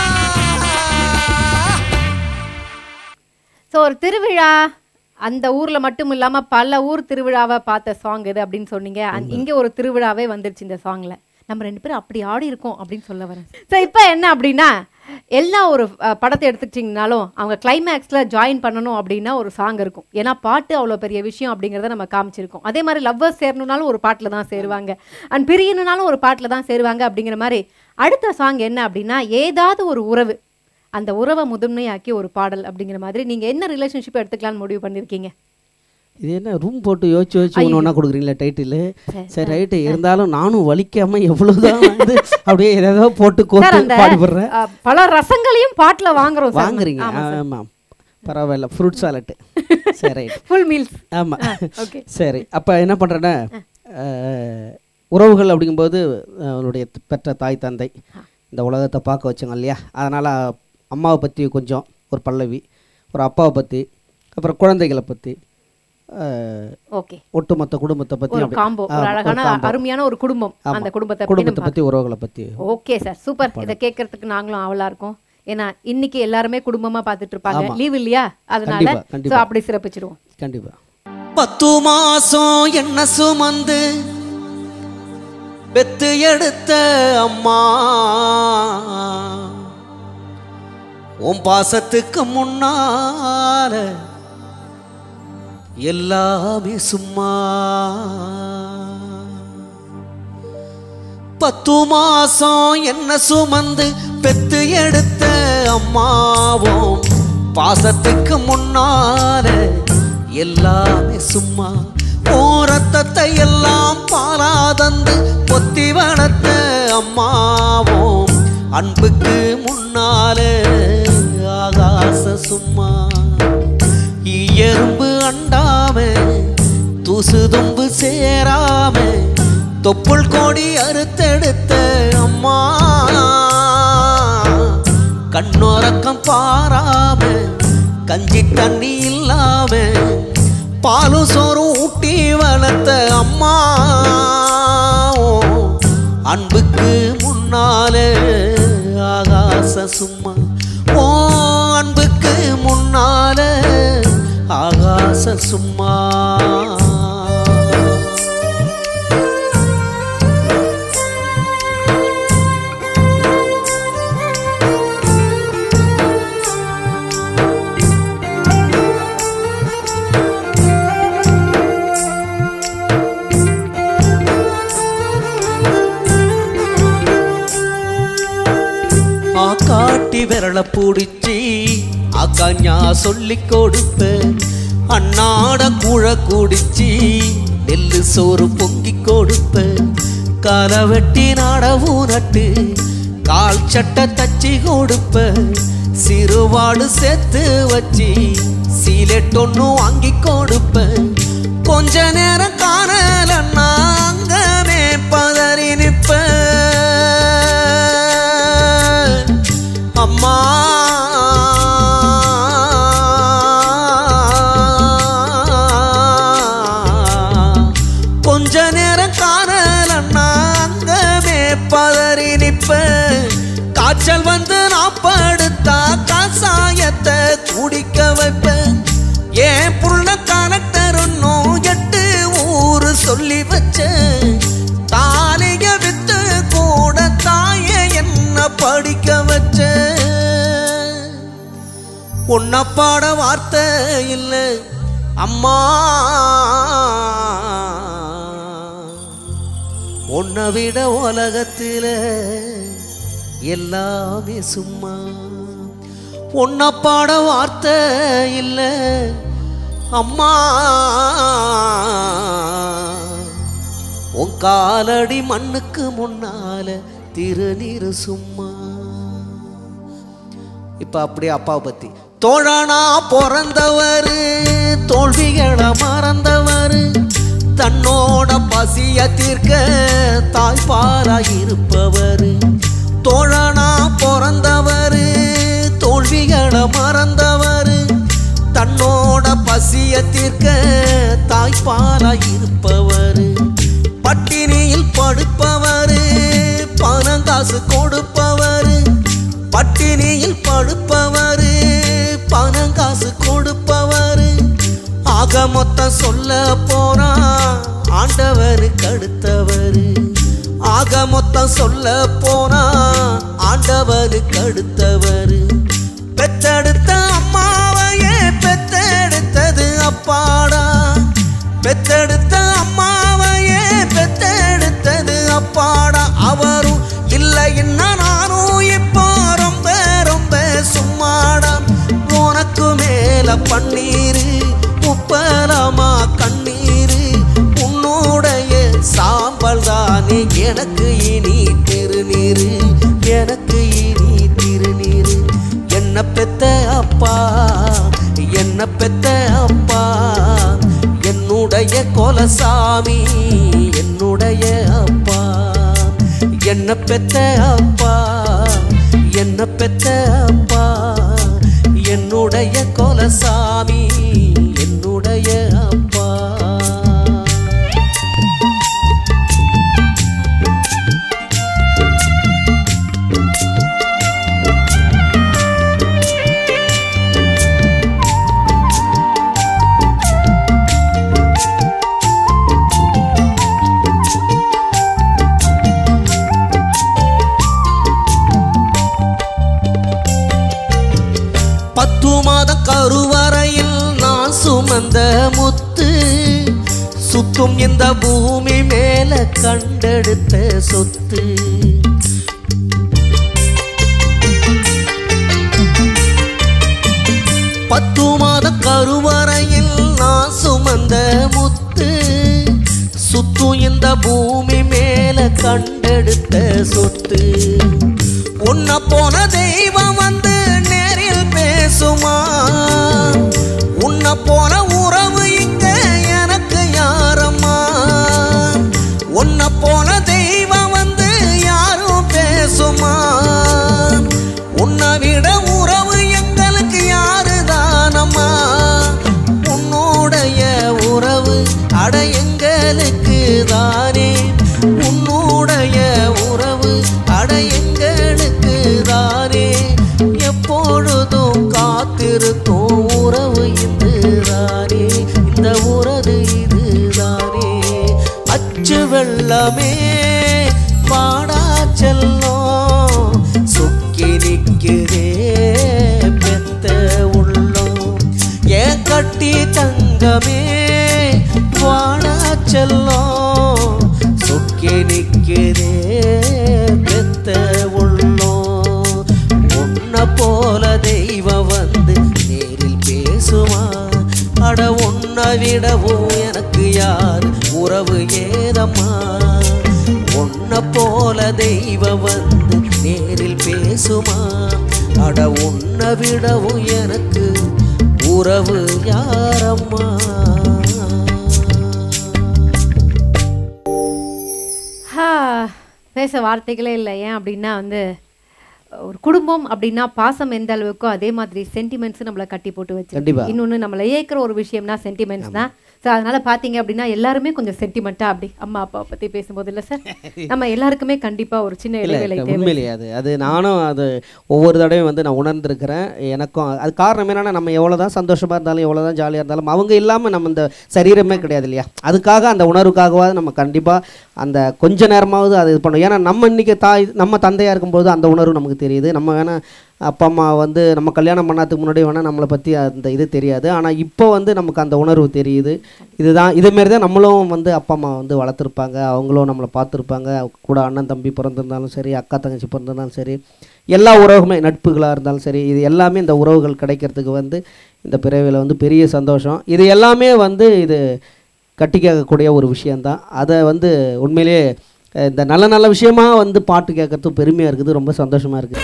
ஸோ ஒரு திருவிழா அந்த ஊரில் மட்டும் இல்லாமல் பல ஊர் திருவிழாவை பார்த்த சாங் இது அப்படின்னு சொன்னீங்க அந்- இங்கே ஒரு திருவிழாவே வந்துருச்சு இந்த சாங்கில் நம்ம ரெண்டு பேரும் அப்படி ஆடி இருக்கோம் அப்படின்னு சொல்ல வரேன் ஸோ இப்போ என்ன அப்படின்னா எல்லா ஒரு அஹ், படத்தை எடுத்துக்கிட்டிங்கனாலும் அவங்க கிளைமேக்ஸில் ஜாயின் பண்ணணும் அப்படின்னா ஒரு சாங் இருக்கும் ஏன்னா பாட்டு அவ்வளோ பெரிய விஷயம் அப்படிங்கிறத நம்ம காமிச்சிருக்கோம் அதே மாதிரி லவ்வர்ஸ் சேரணுனாலும் ஒரு பாட்டில் தான் சேருவாங்க அண்ட் பிரியணுனாலும் ஒரு பாட்டில் தான் சேருவாங்க அப்படிங்கிற மாதிரி அடுத்த சாங் என்ன அப்படின்னா ஏதாவது ஒரு உறவு அந்த உறவை முதன்மையாக்கி ஒரு பாடல் அப்படிங்கிற மாதிரி நீங்க என்ன ரிலேஷன்ஷிப் எடுத்துக்கலாம்னு முடிவு பண்ணிருக்கீங்க இது என்ன ரூம் போட்டு யோசிச்சு யோசிச்சு ஒன்று ஒன்றா கொடுக்குறீங்களா டைட்டில் சரி ரைட்டு இருந்தாலும் நானும் வலிக்காம எவ்வளோதான் வந்து அப்படியே ஏதோ போட்டு சார் கோட்டு அந்த பாடிப்படுறேன் அஹ், பல ரசங்களையும் பாட்டுல வாங்குறோம் சார் வாங்குறீங்க ஆமாம் பரவாயில்ல ஃப்ரூட் சாலட்டு சரி ரைட் ஃபுல் மீல்ஸ் ஆமாம் ஓகே சரி அப்போ என்ன பண்ணுறேன்னா உறவுகள் அப்படிங்கும்போது அஹ், அவனுடைய த- பெற்ற தாய் தந்தை இந்த உலகத்தை பார்க்க வச்சாங்க இல்லையா அதனால் அம்மாவை பற்றி கொஞ்சம் ஒரு பல்லவி ஒரு அப்பாவை பற்றி அப்புறம் குழந்தைகளை பற்றி ஓகே ஒட்டுமொத்த குடும்பத்தை பற்றி ஒரு காம்போ ஒரு அழகான அருமையான ஒரு குடும்பம் அந்த குடும்பத்தை பத்தி குடும்பத்தை நம்ம பற்றி உறவுகளை பற்றி ஓகே சார் சூப்பர் இதை கேட்கறதுக்கு நாங்களும் ஆவலா இருக்கோம் ஏன்னா இன்னைக்கு எல்லாருமே குடும்பமா பார்த்துட்டு இருப்பாங்க லீவ் இல்லையா அதனால கண்டிப்பா, so கண்டிப்பா. அப்படி சிறப்பிச்சிடுவோம் கண்டிப்பாக பத்து மாசம் என்ன சுமந்து பெத்து எடுத்த அம்மா உன் பாசத்துக்கு முன்னால எல்லாமே சும்மா பத்து மாசம் என்ன சுமந்து பெத்து எடுத்த அம்மாவும் பாசத்துக்கு முன்னால எல்லாமே சும்மா ஓரத்தத்தை எல்லாம் பாலாதந்து பொத்தி வளர்த்த அம்மாவும் அன்புக்கு முன்னால ஆகாச சும்மா எறும்பு அண்டாம தூசு தும்பு சேராம தொப்புள் கோடி அறுத்தெடுத்த அம்மா கண்ணோரக்கம் பாராம கஞ்சி தண்ணி இல்லாம பாலும் சோறும் ஊட்டி வளர்த்த அம்மா அன்புக்கு முன்னாலே ஆகாச சும்மா ஓ அன்புக்கு முன்னால ஆகாச சும்மா ஆ காட்டி விரல பூடிச்சி அக்கா சொல்லி கொடுப்பேன் அண்ணாட குழ குடிச்சி நெல்லு சோறு பொங்கி கொடுப்பேன் காலை வெட்டி நாடவு நட்டு கால் சட்டை தச்சி கொடுப்பேன் சிறுவாடு சேர்த்து வச்சு சீலெட் ஒன்று வாங்கி கொடுப்பேன் கொஞ்ச நேரம் காணலன்னா அங்கமே பதறி நிற்பேன் அம்மா கொஞ்ச நேரம் காணலன்னா அங்கமே பதறி நிற்பேன் காய்ச்சல் வந்து நான் படுத்தா கசாயத்தை குடிக்க வைப்பேன் ஏன் புள்ள கலெக்டர் எட்டு ஊரு சொல்லி வச்சேன் தாலிய வித்து கூட தாய என்ன படிக்க வச்சேன் உன்னை பாட வார்த்தை இல்லை அம்மா உன்னை விட உலகத்தில் எல்லாமே சும்மா உன்னை பாட வார்த்தை இல்லை அம்மா உன் காலடி மண்ணுக்கு முன்னால திருநீரு சும்மா இப்ப அப்படியே அப்பாவை பத்தி தோழனா பிறந்தவர் தோல்விகளை மறந்தவர் தன்னோட பசிய தீர்க்க தாய்ப்பாராய் இருப்பவர் தோழனா பிறந்தவர் தோல்விகளை மறந்தவர் தன்னோட பசிய தீர்க்க தாய்ப்பாலாய் இருப்பவர் பட்டினியில் படுப்பவர் பணங்காசு கொடுப்பவர் பட்டினியில் படுப்பவர் பணங்காசு கொடுப்பவர் ஆக மொத்தம் சொல்ல போனா ஆண்டவருக்கு அடுத்தவர் ஆக மொத்தம் சொல்ல போனா ஆண்டவருக்கு அடுத்தவர் பெத்தெடுத்த அம்மாவையே பெத்தெடுத்தது அப்பாடா பெத்தெடுத்த அம்மாவையே பெத்தெடுத்தது அப்பாடா அவரும் இல்லைன்னா நானும் இப்போ ரொம்ப ரொம்ப சும்மாடா உனக்கு மேல பன்னீரு உப்பலமா கண்ணீரு உன்னுடைய சாம்பல் தானே எனக்கு இனி திருநீரு எனக்கு இனி திருநீரு என்ன பெத்த அப்பா என்ன பெத்த அப்பா என்னுடைய கொலசாமி என்னுடைய அப்பா என்ன பெத்த அப்பா என்ன பெத்த அப்பா என்னுடைய கொலசாமி என்னுடைய அப்பா பத்து மாத கருவறையில் நான் சுமந்த முத்து சுத்தும் இந்த பூமி மேல கண்டெடுத்த சொத்து பத்து மாத கருவறையில் நான் சுமந்த முத்து சுத்தும் இந்த பூமி மேல கண்டெடுத்த சொத்து உன்னை போன தெய்வம் வந்து நேரில் பேசுமா உன்னை போன உறவு இங்க எனக்கு யாரம்மா உன்னை போன தெய்வம் வந்து யாரும் பேசுமா உன்னை விட உறவு எங்களுக்கு யாரு தானம்மா உன்னுடைய உறவு அட எங்களுக்கு தானே உன்னுடைய உறவு அட எங்களுக்கு தானே எப்பொழுதும் காத்திருக்கும் உறவு இதுதானே இந்த உறவு இதுதானே அச்சு வெள்ளமே பாடா செல்லும் சுக்கி நிற்குதே பெத்த உள்ளம் ஏன் கட்டி தங்கமே வாடா செல்லும் சுக்கி நிற்குதே பெத்த உள்ளம் உன்னை போல தெய்வம் வந்து நேரில் பேசுமா அட உன்னை விடவும் எனக்கு யார் உறவு ஏதம்மா உன்னை போல தெய்வம் வந்து நேரில் பேசுமா அட உன்னை விடவும் எனக்கு உறவு யாரம்மா ஹா, பேச வார்த்தைகளே இல்லை ஏன் அப்படின்னா வந்து ஒரு குடும்பம் அப்படின்னா பாசம் எந்த அளவுக்கோ அதே மாதிரி சென்டிமெண்ட்ஸ் நம்மளை கட்டி போட்டு வச்சு கண்டிப்பா. இன்னொன்று நம்மளை ஏற்கிற ஒரு விஷயம்னா சென்டிமெண்ட்ஸ் தான் ஸோ அதனால பார்த்தீங்க அப்படின்னா எல்லாருமே கொஞ்சம் சென்டிமெண்ட்டாக அப்படி அம்மா அப்பாவை பற்றி பேசும்போது இல்லை சார் நம்ம எல்லாருக்குமே கண்டிப்பாக ஒரு சின்ன இல்லை இடைவேளை தேவை உண்மையிலேயே அது அது நானும் அது ஒவ்வொரு தடவையும் வந்து நான் உணர்ந்திருக்கிறேன் எனக்கும் அது காரணம் என்னன்னா நம்ம எவ்வளோ தான் சந்தோஷமாக இருந்தாலும் எவ்வளோ தான் ஜாலியாக இருந்தாலும் அவங்க இல்லாமல் நம்ம இந்த சரீரமே கிடையாது இல்லையா அதுக்காக அந்த உணர்வுக்காகவாவது நம்ம கண்டிப்பாக அந்த கொஞ்ச நேரமாவது அது இது பண்ணணும் ஏன்னா நம்ம இன்னைக்கு தாய் நம்ம தந்தையாக இருக்கும்போது அந்த உணர்வு நமக்கு தெரியுது நம்ம வேணால் அப்பா அம்மா வந்து நம்ம கல்யாணம் பண்ணாததுக்கு முன்னாடி வேணால் நம்மளை பற்றி அந்த இது தெரியாது ஆனால் இப்போ வந்து நமக்கு அந்த உணர்வு தெரியுது இதுதான் இதேமாரி தான் நம்மளும் வந்து அப்பா அம்மா வந்து வளர்த்துருப்பாங்க அவங்களும் நம்மளை பார்த்துருப்பாங்க கூட அண்ணன் தம்பி பிறந்திருந்தாலும் சரி அக்கா தங்கச்சி பிறந்திருந்தாலும் சரி எல்லா உறவுமே நட்புகளாக இருந்தாலும் சரி இது எல்லாமே இந்த உறவுகள் கிடைக்கிறதுக்கு வந்து இந்த பிறவியில் வந்து பெரிய சந்தோஷம் இது எல்லாமே வந்து இது கட்டி கேட்கக்கூடிய ஒரு விஷயந்தான் அதை வந்து உண்மையிலேயே அஹ், இந்த நல்ல நல்ல விஷயமா வந்து பாட்டு கேட்கறது பெருமையாக இருக்குது ரொம்ப சந்தோஷமாக இருக்குது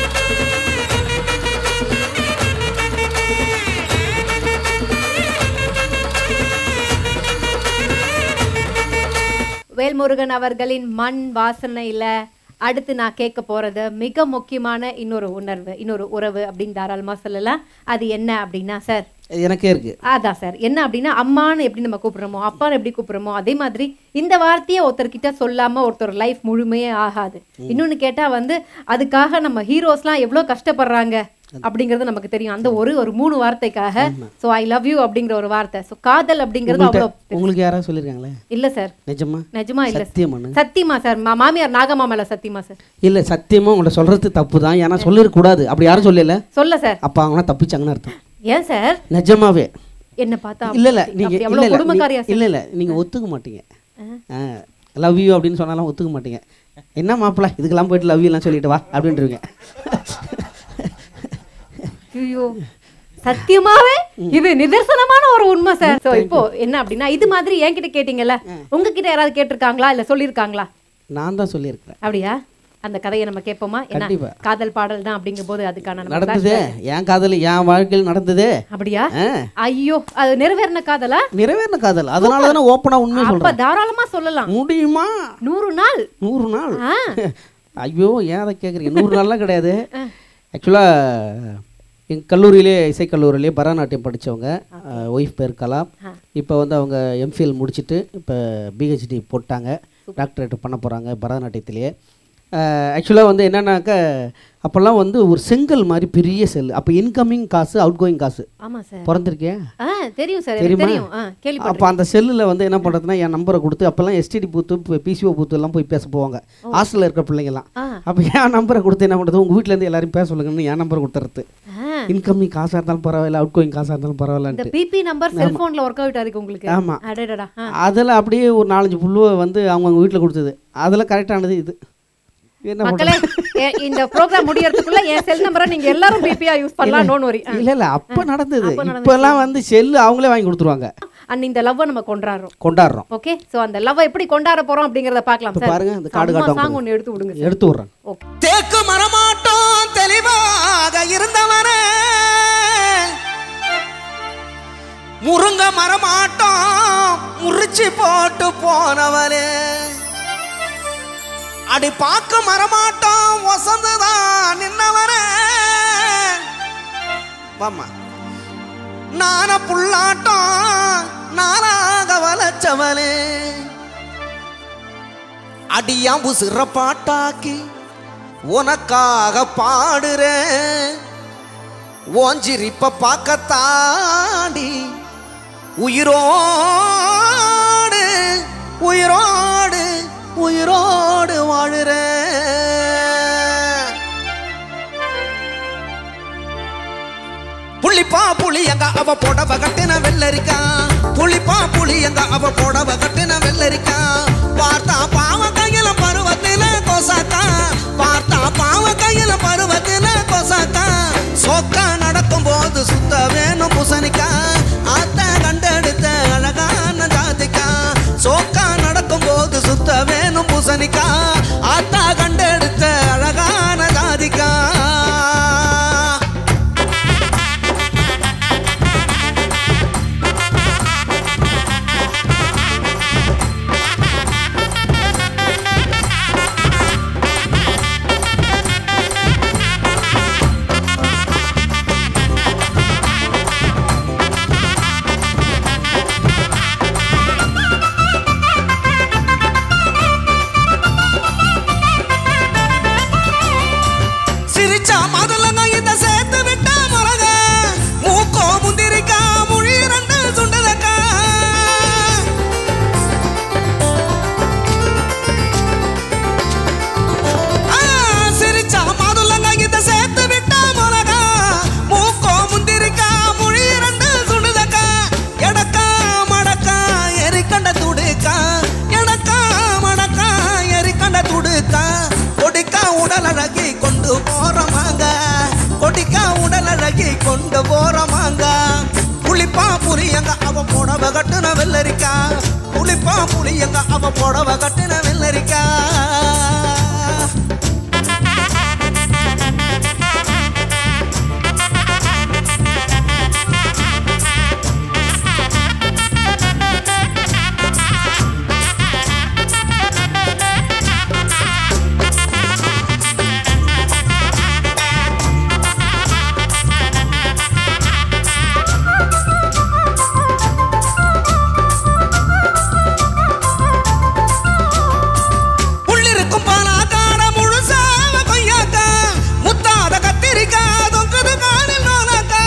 வேல்முருகன் அவர்களின் மண் வாசனையில அடுத்து நான் கேட்க போறது மிக முக்கியமான இன்னொரு உணர்வு இன்னொரு உறவு அப்படின்னு தாராளமா சொல்லலாம் அது என்ன அப்படின்னா சார் எனக்கே இருக்குது அதான் சார் என்ன அப்படின்னா அம்மான்னு எப்படி நம்ம கூப்பிடுறோமோ அப்பான்னு எப்படி கூப்பிடுறோமோ அதே மாதிரி இந்த வார்த்தையை ஒருத்தர்கிட்ட சொல்லாம ஒருத்தர் லைஃப் முழுமையே ஆகாது இன்னொன்னு கேட்டா வந்து அதுக்காக நம்ம ஹீரோஸ்லாம் எவ்வளவு கஷ்டப்படுறாங்க அப்படிங்கிறது நமக்கு தெரியும் அந்த ஒரு ஒரு மூணு வார்த்தைக்காக சோ ஐ லவ் யூ அப்படிங்கிற ஒரு வார்த்தை சோ காதல் அப்படிங்கிறது அவ்வளோ உங்களுக்கு யாராவது சொல்லியிருக்காங்களே இல்ல சார் நிஜமா நிஜமா இல்ல சார். சத்தியமானு சத்தியமா சார் மா- மாமியார் நாகம்மா மேல சத்தியமா சார் இல்லை சத்தியமாக உங்கள்ட்ட சொல்கிறது தப்பு தான் ஏன்னா சொல்லிடக்கூடாது அப்படி யாரும் சொல்லல சொல்ல சார் அப்போ அவங்களாம் தப்பிச்சாங்கன்னு அர்த்தம் ஏன் சார் நிஜமாவே என்ன பார்த்தா இல்லை இல்லை அப்படி நீங்கள் எவ்வளவு இல்லை குடும்பக்காரியா சார் இல்லை இல்லை நீங்கள் ஒத்துக்க மாட்டீங்க லவ் யூ அப்படின்னு சொன்னாலும் ஒத்துக்க மாட்டீங்க என்ன மாப்பிள்ள இதுக்கெல்லாம் போயிட்டு லவ் யூலாம் சொல்லிட்டு வா அப்படின்றீங்க ஐயோ சத்தியமாவே இது நிதர்சனமான ஒரு உண்மை சார் சோ இப்போ என்ன அப்படின்னா இது மாதிரி என்கிட்ட கேட்டீங்கல்ல உங்ககிட்ட யாராவது கேட்டிருக்காங்களா இல்ல சொல்லியிருக்காங்களா நான் தான் சொல்லியிருக்கிறேன் அப்படியா அந்த கதையை நம்ம கேட்போமா என்ன கண்டிப்பா. காதல் பாடல் தான் அப்படிங்கும் போது அதுக்கான நம்ம நடந்ததே என் காதல் என் வாழ்க்கையில் நடந்ததே அப்படியா ஆ ஐயோ அது நிறைவேறின காதலா நிறைவேறின காதல் அதனால தானே ஓப்பனாக உண்மையை அப்ப சொல்கிறேன் தாராளமா சொல்லலாம் முடியுமா நூறு நாள் நூறு நாள் ஆ. ஐயோ ஏன் அதை கேட்குறீங்க நூறு நாள்லாம் கிடையாது ஆக்சுவலாக எங்கள் கல்லூரியிலே இசைக்கல்லூரியிலே பரதநாட்டியம் படித்தவங்க ஒய்ஃப் பேர் கலாம் இப்போ வந்து அவங்க எம்ஃபிஎல் முடிச்சுட்டு இப்போ பிஹெச்டி போட்டாங்க டாக்டரேட் பண்ண போகிறாங்க பரதநாட்டியத்திலேயே ஆக்சுவலாக வந்து என்னன்னாக்க அப்போல்லாம் வந்து ஒரு செங்கல் மாதிரி பெரிய செல் அப்போ இன்கமிங் காசு அவுட் கோயிங் காசு ஆமா சார் பிறந்திருக்கேன் ஆ தெரியும் சார் எனக்கு தெரியுமா? தெரியும் ஆ கேள்வி அப்போ அந்த செல்லில் வந்து என்ன பண்ணுறதுன்னா என் நம்பரை கொடுத்து அப்போல்லாம் எஸ்டிடி பூத்து பிசிஓ பூத்து எல்லாம் போய் பேச போவாங்க ஹாஸ்டலில் இருக்கிற பிள்ளைங்கலாம் ஆ. அப்போ என் நம்பரை கொடுத்து என்ன பண்ணுறது உங்கள் வீட்டிலேருந்து எல்லாரும் பேச சொல்லுங்கன்னு என் நம்பரை கொடுத்துறது ஆ, இன்கமிங் காசாக இருந்தாலும் பரவாயில்ல அவுட் கோயிங் காசாக இருந்தாலும் இந்த பரவாயில்லன்ட்டு பிபி நம்பர் செல்போன்ல ஒர்க் அவுட் ஆயிருக்கு உங்களுக்கு ஆமா. அடடடா ஆ. அதில் அப்படியே ஒரு நாலஞ்சு புல்லுவை வந்து அவங்கவுங்க வீட்டில் கொடுத்தது அதில் கரெக்டானது இது என்ன மக்களே எ- இந்த ப்ரோக்ராம் முடியறதுக்குள்ள என் செல் நம்பரை நீங்க எல்லாரும் பிபியா யூஸ் பண்ணலாம் நோன் வரி இல்லை இல்லை அப்போ நடந்தது அப்ப நடந்துச்சு. இப்போல்லாம் வந்து செல்லு அவங்களே வாங்கி கொடுத்துருவாங்க அண்ட் இந்த லவ் நம்ம கொண்டாடுறோம் கொண்டாடுறோம் ஓகே சோ அந்த லவ் எப்படி கொண்டாட போறோம் அப்படிங்கறத பார்க்கலாம் இப்ப சார் பாருங்க, இந்த காடு காட்டுவாங்க சாங் ஒன்னு எடுத்து விடுங்க சார் எடுத்து விட்றேன் ஓகே தேக்கு மரமாட்டோம் தெளிவாக இருந்தவனே முருங்க மரமாட்டோம் முறிச்சு போட்டு போனவனே அடி பார்க்க மரமாட்டோம் வசந்துதான் நின்னவனே வாம்மா நான புல்லாட்டம் நானாக வளச்சவனே அடியாம்பு சிறப்பாட்டாக்கி உனக்காக பாடுறேன் ஓஞ்சிரிப்ப பார்க்கத்தாடி உயிரோடு உயிரோடு உயிரோடு வாழுறேன் புள்ளிப்பா புளி எங்க அவ புடவ கட்டின வெள்ளரிக்கா புள்ளிப்பா புளி எங்க அவ புடவ கட்டின வெள்ளரிக்கா பார்த்தா பாவ கையில பருவத்தில கொசாக்கா பார்த்தா பாவ கையில பருவத்தில கொசாக்கா சொக்கா நடக்கும் போது சுத்த வேணும் புசனிக்கா அத்த கண்டெடுத்த அழகான ஜாதிக்கா சோக்கா நடக்கும் போது சுத்த வேணும் புசனிக்கா அத்தா கண்டெடுத்த அழகான ஜாதிக்கா போறமாங்க புளிப்பா புளியங்க அவ புடவ கட்டுன வெள்ளரிக்கா புளிப்பா புளியங்க அவ புடவ கட்டுன வெள்ளரிக்கா உள்ளிருக்கும் பாலாக்கார முழுசாவ கொய்யாக்கா முத்தாத கத்திரிக்கா தொங்குது காலில் நோனாக்கா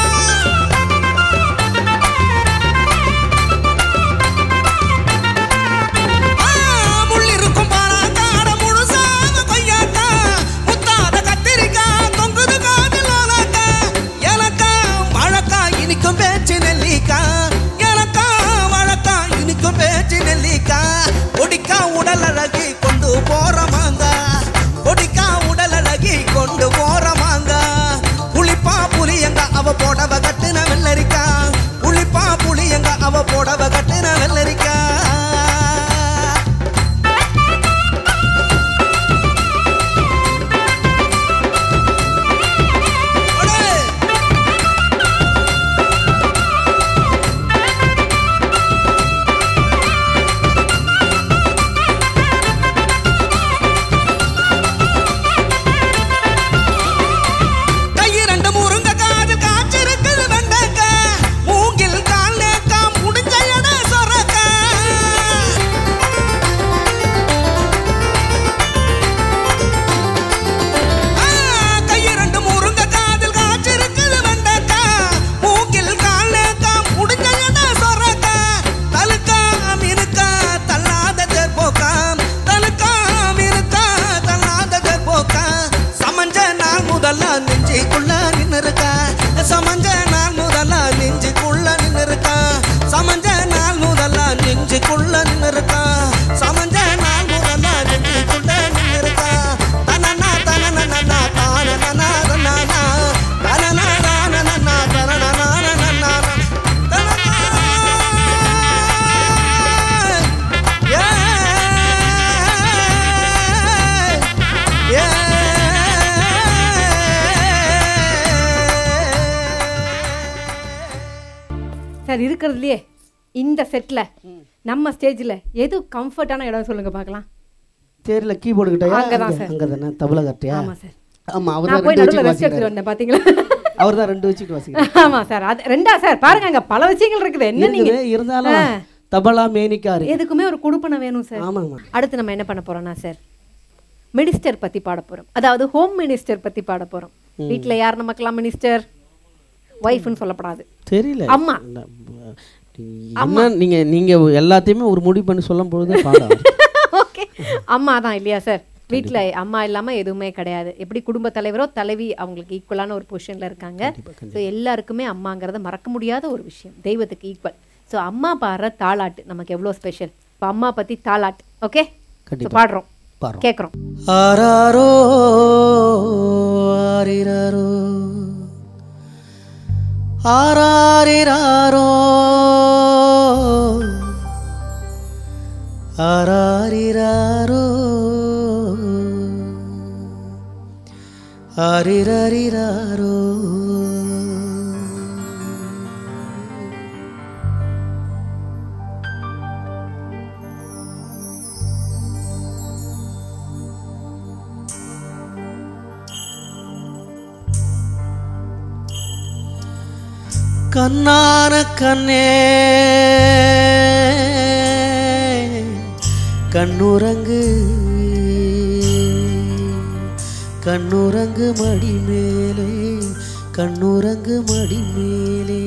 ஆ, முள்ளிருக்கும் பாலாக்கார முழுசாவ கொய்யாக்கா முத்தாத கத்திரிக்கா தொங்குது காலில் நோனாக்கா எனக்கா மழக்கா இனிக்கும் பேச்சு நெல்லிக்கா எனக்கா மழக்கா இனிக்கும் பேச்சு நெல்லிக்கா ஒடிக்கா உடல் அழகி கொண்டு போறமாங்க ஒடிக்கா உடல் அழகி கொண்டு போறமாங்க புளிப்பா புளியங்க அவ போடவ கட்டுன வெள்ளரிக்கா புளிப்பா புளியங்க அவ போடவ கட்டுன வெள்ளரிக்கா ஒடே! கை ரெண்டு முருங்க காதில் காய்ச்சிருக்குது வெண்டைக்கா மூங்கில் கால் நேக்கா முடிஞ்ச இடம் சொரக்கா ஆ, கை ரெண்டு முருங்க காதில் காய்ச்சிருக்குது வெண்டைக்கா மூங்கில் கால் நேக்கா முடிஞ்ச இடம் சொரக்கா தலுக்கா மினுக்கா தள்ளாத தெற்போக்கா தலுக்கா மினுக்கா தள்ளாத தெற்போக்கா சமஞ்ச நாள் முதல்ல நெஞ்சிக்குள்ள நின்னு இருக்கா சமஞ்ச நாள் முதல்ல நெஞ்சுக்குள்ள நின்னு இருக்கா சமஞ்ச நாள் முதல்ல நெஞ்சுக்குள்ள நின்னு இருக்கா சமஞ்ச நாள் முதல்ல நெஞ்சுக்குள்ள நின்னு இருக்கா தனனா தனனா தானனா தனனா தனனா தானனா தனனா தனனா சார் இருக்கிறதுலையே இந்த செட்டில் நம்ம ஸ்டேஜில் எது கம்ஃபர்ட்டான இடம் சொல்லுங்க பார்க்கலாம் தேரில் கீபோர்டு கிட்டயா அங்கதான் சார். அங்கே தானே தபலா கட்டியா ஆமாம் சார் ஆமாம் அவர் நான் தான் போய் ரெண்டு நடுவில் வச்சுட்டு ரெஸ்ட் எடுத்துட்டு வாசிக்கிறார் வந்தேன் பார்த்தீங்களா அவர் தான் ரெண்டு வச்சுட்டு வாசிக்கிறார் ஆமாம் சார் அது ரெண்டா சார் பாருங்க அங்கே பல விஷயங்கள் இருக்குது என்ன இருக்குது, நீங்கள் இருந்தாலும் ஆ. தபலா மேனிக்காரு எதுக்குமே ஒரு குடுப்பனை வேணும் சார் ஆமாங்கம்மா அடுத்து நம்ம என்ன பண்ண போறோம்னா சார் மினிஸ்டர் பத்தி பாட போறோம் அதாவது ஹோம் மினிஸ்டர் பத்தி பாட போறோம் வீட்ல யார் நமக்கெல்லாம் மினிஸ்டர் ஒய்ஃப்னு சொல்லப்படாது தெரியல அம்மா. இல்ல, நீ- என்ன நீங்க நீங்க எல்லாத்தையுமே ஒரு முடிவு பண்ணி சொல்லும் பொழுது பாடம் ஓகே அம்மா தான் இல்லையா சார் வீட்ல அம்மா இல்லாம எதுவுமே கிடையாது எப்படி குடும்ப தலைவரோ தலைவி அவங்களுக்கு ஈக்குவலான ஒரு பொசிஷன்ல இருக்காங்க ஸோ எல்லாருக்குமே அம்மாங்கிறது மறக்க முடியாத ஒரு விஷயம் தெய்வத்துக்கு ஈக்குவல் ஸோ அம்மா பாடுற தாலாட்டு நமக்கு எவ்வளோ ஸ்பெஷல் இப்போ அம்மா பத்தி தாலாட்டு ஓகே கண்டிப்பா. பாடுறோம் பாடுறோம். கேட்குறோம் ஆராரோ ஆரிராரோ ஆராரிராரோ ஆராரிராரோ ஆரிரரிராரோ கண்ணான கண்ணே கண்ணுறங்கு கண்ணுறங்கு மடி மேலே கண்ணுறங்கு மடி மேலே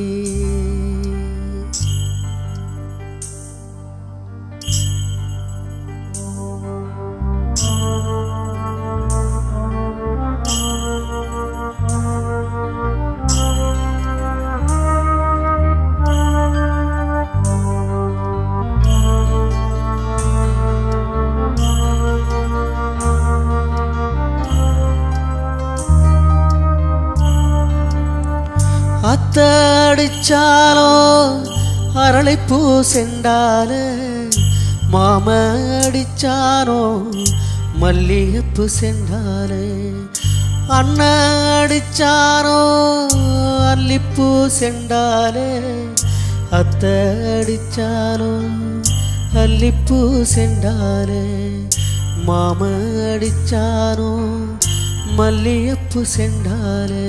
அத்தடிச்சாலோ அரளிப்பூ செண்டாலே மாம அடிச்சானோ மல்லிகைப்பூ செண்டாலே அண்ணன் அடிச்சானோ அல்லிப்பூ செண்டாலே அத்த அடிச்சானோ அல்லிப்பூ செண்டாலே மாம அடிச்சானோ மல்லிகைப்பூ செண்டாலே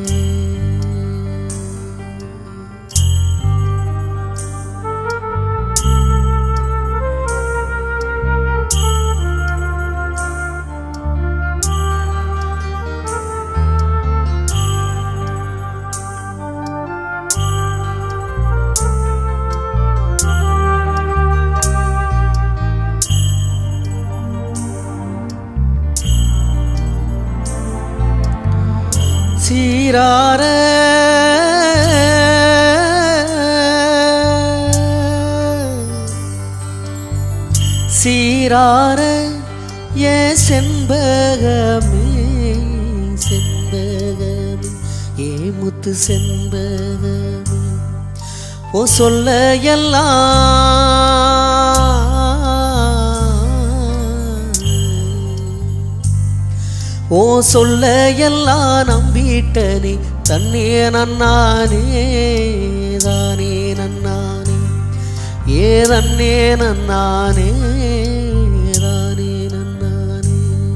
சீரார சீரார ஏ செண்பகமே செண்பகமே ஏ முத்து செண்பகமே ஓ சொல்ல எல்லாம் ஓ சொல்ல எல்லாம் நம்பிட்டனே தன்னே நன்னானே தானே நன்னானே ஏ தன்னே நன்னானே தானே நன்னானே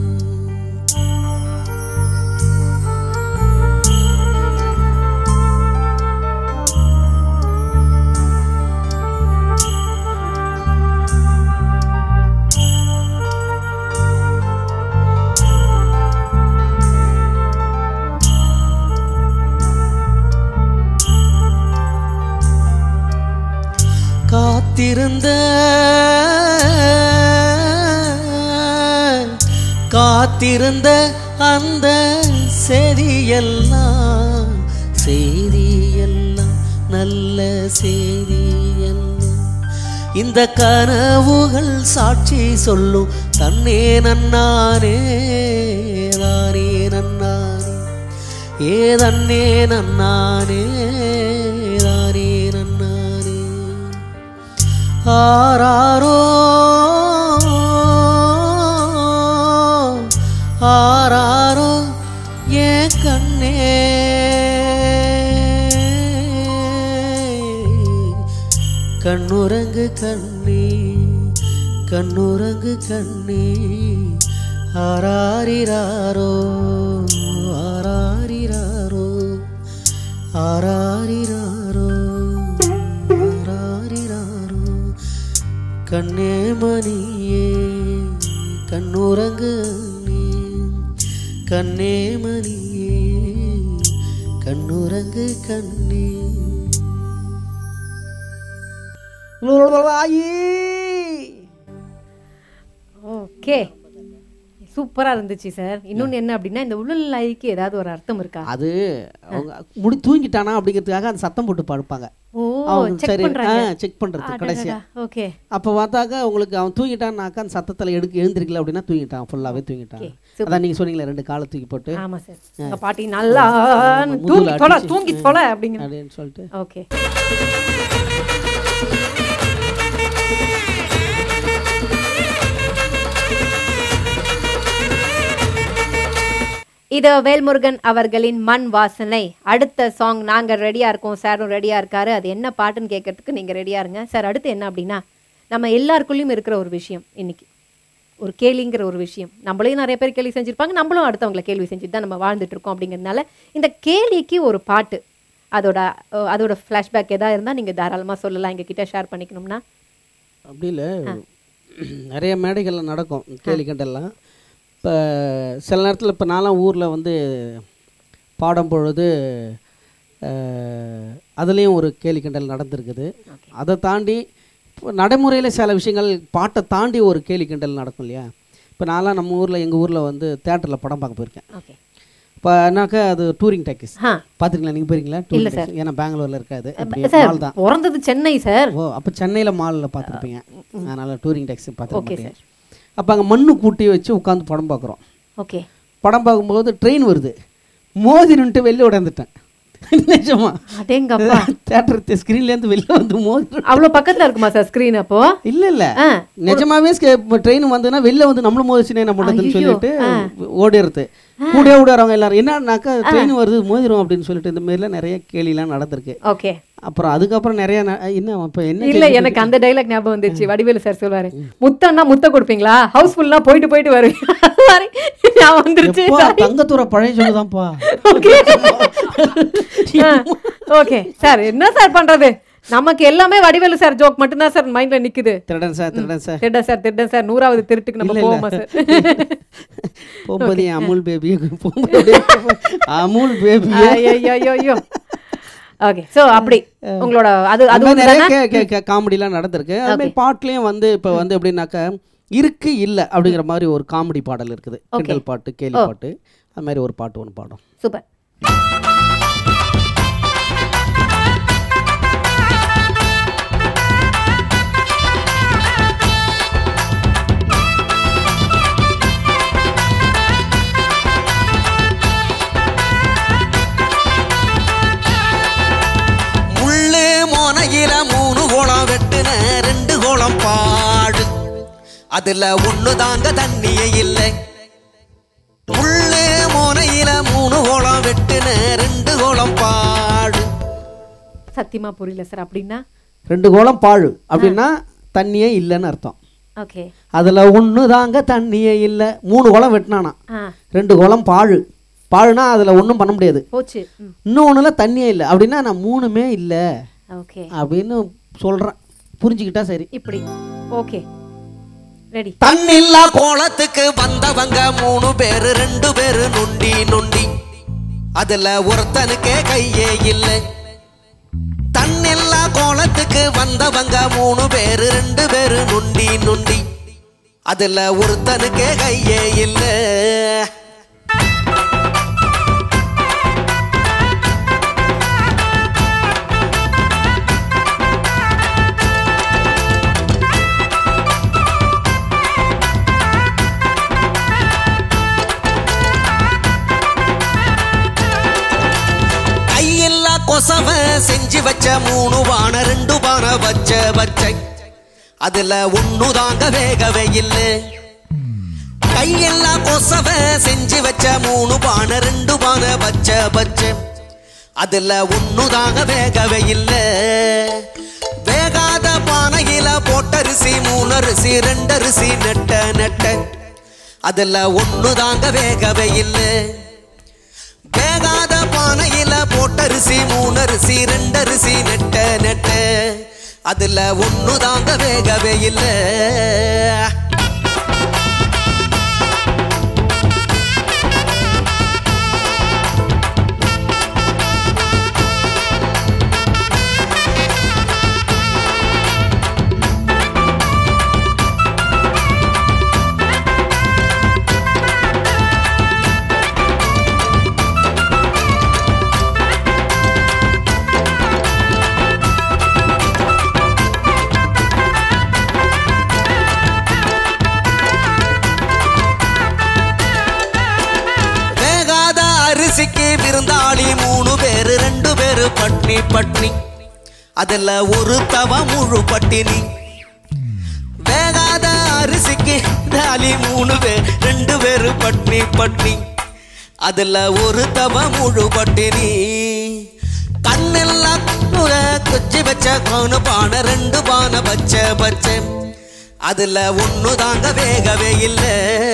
காத்திருந்த காத்திருந்த அந்த செய்தியெல்லாம் செய்தியெல்லாம் நல்ல செய்தியெல்லாம் இந்த கனவுகள் சாட்சி சொல்லும் தன்னே நன்னானே தானே நன்னானே ஏ தன்னே நன்னானே தானே நன்னானே ஆராரோ ஆராரோ ஏ கண்ணே கண்ணுரங்கு கண்ணே கண்ணுரங்கு கண்ணே ஆராரிராரோ ஆராரிராரோ ஆராரிராரோ ஆராரிராரோ கண்ணே மணியே கண்ணுறங்கு நீ கண்ணே மணியே கண்ணுறங்கு கண்ணே ஓகே சூப்பரா இருந்துச்சு சார் இன்னொன்னு என்ன அப்படின்னா இந்த உள்ளலாய்க்கு ஏதாவது ஒரு அர்த்தம் இருக்கா அது அவங்க முடி தூங்கிட்டானா அப்படிங்கிறதுக்காக அந்த சத்தம் போட்டு படுப்பாங்க ஓ அவங்க செக் சரி பண்றாங்க செக் பண்றது கடைசியா ஓகே அப்போ பார்த்தாக்கா உங்களுக்கு அவன் தூங்கிட்டான்னாக்கா அந்த சத்தத்தில் எடுக்க எழுந்திருக்கல அப்படின்னா தூங்கிட்டான் ஃபுல்லாகவே தூங்கிட்டான் Okay, super. அதான் நீங்கள் சொன்னீங்களே ரெண்டு காலை தூக்கி போட்டு ஆமா சார் உங்க பாட்டி நல்லா முதுகுல தூங்கி தொலை அடிச்சு. தூங்கி தொலை அப்படிங்கிற அப்படின்னு சொல்லிட்டு ஓகே இது வேல்முருகன் அவர்களின் மண் வாசனை அடுத்த சாங் நாங்க ரெடியா இருக்கோம் சாரும் ரெடியா இருக்காரு அது என்ன பாட்டுன்னு கேட்கறதுக்கு நீங்க ரெடியா இருங்க சார் அடுத்து என்ன அப்படின்னா நம்ம எல்லாருக்குள்ளேயும் இருக்கிற ஒரு விஷயம் இன்னைக்கு ஒரு கேலிங்கிற ஒரு விஷயம் நம்மளையும் நிறைய பேர் கேள்வி செஞ்சிருப்பாங்க நம்மளும் அடுத்தவங்களை கேள்வி செஞ்சுட்டு தான் நம்ம வாழ்ந்துட்டு இருக்கோம் அப்படிங்கிறதுனால இந்த கேலிக்கு ஒரு பாட்டு அதோட அஹ், அதோட ஃப்ளாஷ்பேக் எதாவது இருந்தால் நீங்கள் தாராளமாக சொல்லலாம் எங்ககிட்ட ஷேர் பண்ணிக்கணும்னா அப்படி இல்லை நிறைய மேடைகளில் நடக்கும் கேலி கண்டெல்லாம் இப்போ சில நேரத்தில் இப்போ நான்லாம் ஊரில் வந்து பாடும் பொழுது அதுலேயும் ஒரு கேலி கிண்டல் நடந்திருக்குது அதை தாண்டி இப்போ நடைமுறையில் சில விஷயங்கள் பாட்டை தாண்டி ஒரு கேலி கிண்டல் நடக்கும் இல்லையா இப்போ நான்லாம் நம்ம ஊரில் எங்கள் ஊரில் வந்து தேட்டரில் படம் பார்க்க போயிருக்கேன் ஓகே இப்போ என்னாக்கா அது டூரிங் டாக்கிஸ் ஆ பார்த்துருங்களா நீங்கள் போயிருங்களா இல்ல டூரிங் சார். டாக்கிஸ் ஏன்னா பெங்களூரில் இருக்காது அப்படி சார் மால் தான் பிறந்தது சென்னை சார் ஓ அப்போ சென்னையில் மாலில் பார்த்துருப்பீங்க அதனால் டூரிங் டாக்ஸி ஓகே பார்த்துருக்கேன் சார் அப்போ அங்கே மண்ணு கூட்டி வச்சு உட்காந்து படம் பார்க்குறோம் ஓகே படம் பார்க்கும்போது ட்ரெயின் வருது மோதி நின்ட்டு வெளில உடந்துட்டேன் நிஜமா அடேங்கப்பா தேட்டர் ஸ்க்ரீன்லேருந்து வெளில வந்து மோதி அவ்வளவு பக்கத்துல இருக்குமா சார் ஸ்கிரீன் அப்போ இல்ல இல்ல ஆ. நிஜமாவே ட்ரெயின் வந்ததுன்னா வெளில வந்து நம்மளும் மோதிச்சுனே என்ன பண்ணுறதுன்னு ஐயையோ, சொல்லிட்டு ஓடிடுறது கூட ஓடுறவங்க எல்லாரும் என்னன்னாக்கா ட்ரெயின் வருது மோதிரும் அப்படின்னு சொல்லிட்டு இந்த மாதிரிலாம் நிறைய கேலிலாம் நடந்திருக்கு ஓகே அப்புறம் அதுக்கப்புறம் நிறைய ந- என்ன இப்போ என்ன இல்ல எனக்கு அந்த டைலாக் ஞாபகம் வந்துருச்சு வடிவேலு சார் சொல்லுவாரு முத்தம்னா முத்த கொடுப்பீங்களா ஹவுஸ்ஃபுல்லா போயிட்டு போயிட்டு வருவீங்க அது மாதிரி ஞாபகம் வந்துருச்சு எப்பா, தங்கத்தூர பழைய சொல்லுதான்ப்பா ஓகே சார் என்ன சார் பண்றது நமக்கு எல்லாமே வடிவேலு சார் ஜோக் மட்டும்தான் சார் மைண்ட்ல நிக்குது திருடன் சார் திருடன் சார் திருடன் சார் திருடன் சார் நூறாவது திருட்டுக்கு நம்ம இல்ல, இல்ல. போவோமா சார் போகும்போது என் அமுல் பேபி போகும்போது அமுல் பேபி ஐயோ ஓகே சோ அப்படி உங்களோட அது அது அது ஒண்ணு நிறைய தானே? கே- கே- கே- காமெடிலாம் நடந்திருக்கு அது மாதிரி பாட்டுலயும் வந்து இப்போ வந்து எப்படின்னாக்கா இருக்கு இல்ல அப்படிங்கிற மாதிரி ஒரு காமெடி பாடல் இருக்குது கிண்டல் பாட்டு கேலி பாட்டு அது மாதிரி ஒரு பாட்டு ஒன்று பாடும் சூப்பர் முள்ளு மோனையில மூணு கோலம் வெட்டுன ரெண்டு கோலம் பாடு அதுல ஒண்ணு தாங்க தண்ணியே இல்லை முள்ளு மோனையில மூணு கோலம் வெட்டுன ரெண்டு கோலம் பாடு சத்தியமா புரியல சார் அப்படின்னா ரெண்டு கோலம் பாழு அப்படின்னா தண்ணியே இல்லைன்னு அர்த்தம் ஓகே அதுல ஒண்ணு தாங்க தண்ணியே இல்லை மூணு குளம் வெட்டினானா ஆ ரெண்டு குளம் பாழு பாழுனா அதுல ஒண்ணும் பண்ண முடியாது போச்சு ம் இன்னொன்னுல தண்ணியே இல்லை அப்படின்னா நான் மூணுமே இல்லை ஓகே அப்படின்னு சொல்றேன் புரிஞ்சுக்கிட்டா சரி இப்படி ஓகே ரெடி தண்ணில்லா கோலத்துக்கு வந்தவங்க மூணு பேரு ரெண்டு பேரு நொண்டி நொண்டி அதுல ஒருத்தனுக்கே கையே இல்லை தண்ணில்லா கோலத்துக்கு வந்தவங்க மூணு பேரு ரெண்டு பேரு நொண்டி நொண்டி அதுல ஒருத்தனுக்கே கையே இல்லை கையில்லா கொசவ செஞ்சு வச்ச மூணு பானை ரெண்டு பானை வச்ச வச்ச அதுல ஒண்ணு தாங்க வேகவே இல்லை கையில்லா கொசவ செஞ்சு வச்ச மூணு பானை ரெண்டு பானை வச்ச வச்ச அதுல ஒண்ணு தாங்க வேகவே இல்லை வேகாத பானையில போட்டரிசி மூணரிசி ரெண்டரிசி நெட்ட நெட்ட அதுல ஒண்ணு தாங்க வேகவே இல்லை வேகாத பானையில போட்டரிசி மூணரிசி ரெண்டரிசி நெட்ட நெட்ட அதுல ஒண்ணு தாங்க வேகவே இல்லை வேகாத அரிசிக்கு விருந்தாளி மூணு பேரு ரெண்டு பேரு பட்னி பட்னி அதுல ஒரு தவ முழு பட்டினி வேகாத அரிசிக்கு விருந்தாளி மூணு பேர் ரெண்டு பேரு பட்னி பட்னி அதுல ஒரு தவ முழு பட்டினி கண்ணெல்லாம் குச்சி வச்ச கோனு பானை ரெண்டு பானை பச்ச பச்சை அதுல ஒண்ணு தாங்க வேகவே இல்லை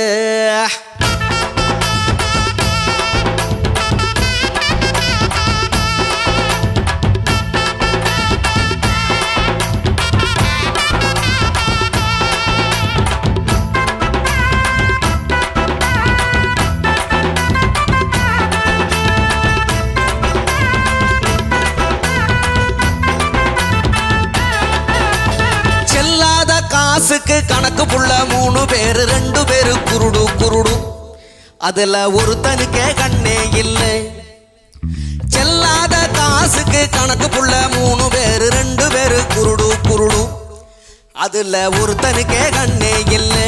செல்லாத காசுக்கு கணக்கு புள்ள மூணு பேரு ரெண்டு பேரு குருடு குருடு அதுல ஒருத்தனுக்கே கண்ணே இல்லை செல்லாத காசுக்கு கணக்கு புள்ள மூணு பேரு ரெண்டு பேரு குருடு குருடு அதுல ஒருத்தனுக்கே கண்ணே இல்லை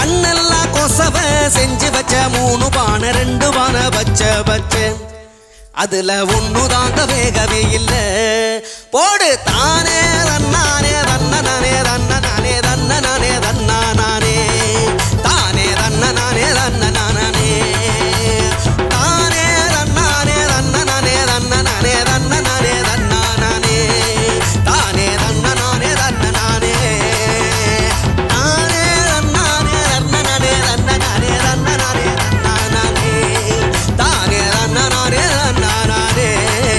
கண்ணெல்லாம் கொசவ செஞ்சு வச்ச மூணு பானை ரெண்டு பானை வச்ச வச்ச அதுல ஒண்ணு தாங்க வேகவே இல்ல போடு தானே ரன்னானே ரன்னனானே ரன்னனானே ரன்னனானே ரன்னானே தானே ரன்னனானே ரன்னனானே தானே ரன்னானே ரன்னனானே ரன்னனானே ரன்னனானே ரன்னானே தானே ரன்னனானே ரன்னனானே தானே ரன்னானே ரன்னனானே ரன்னனானே ரன்னனானே ரன்னானே தானே ரன்னனானே ரன்னானே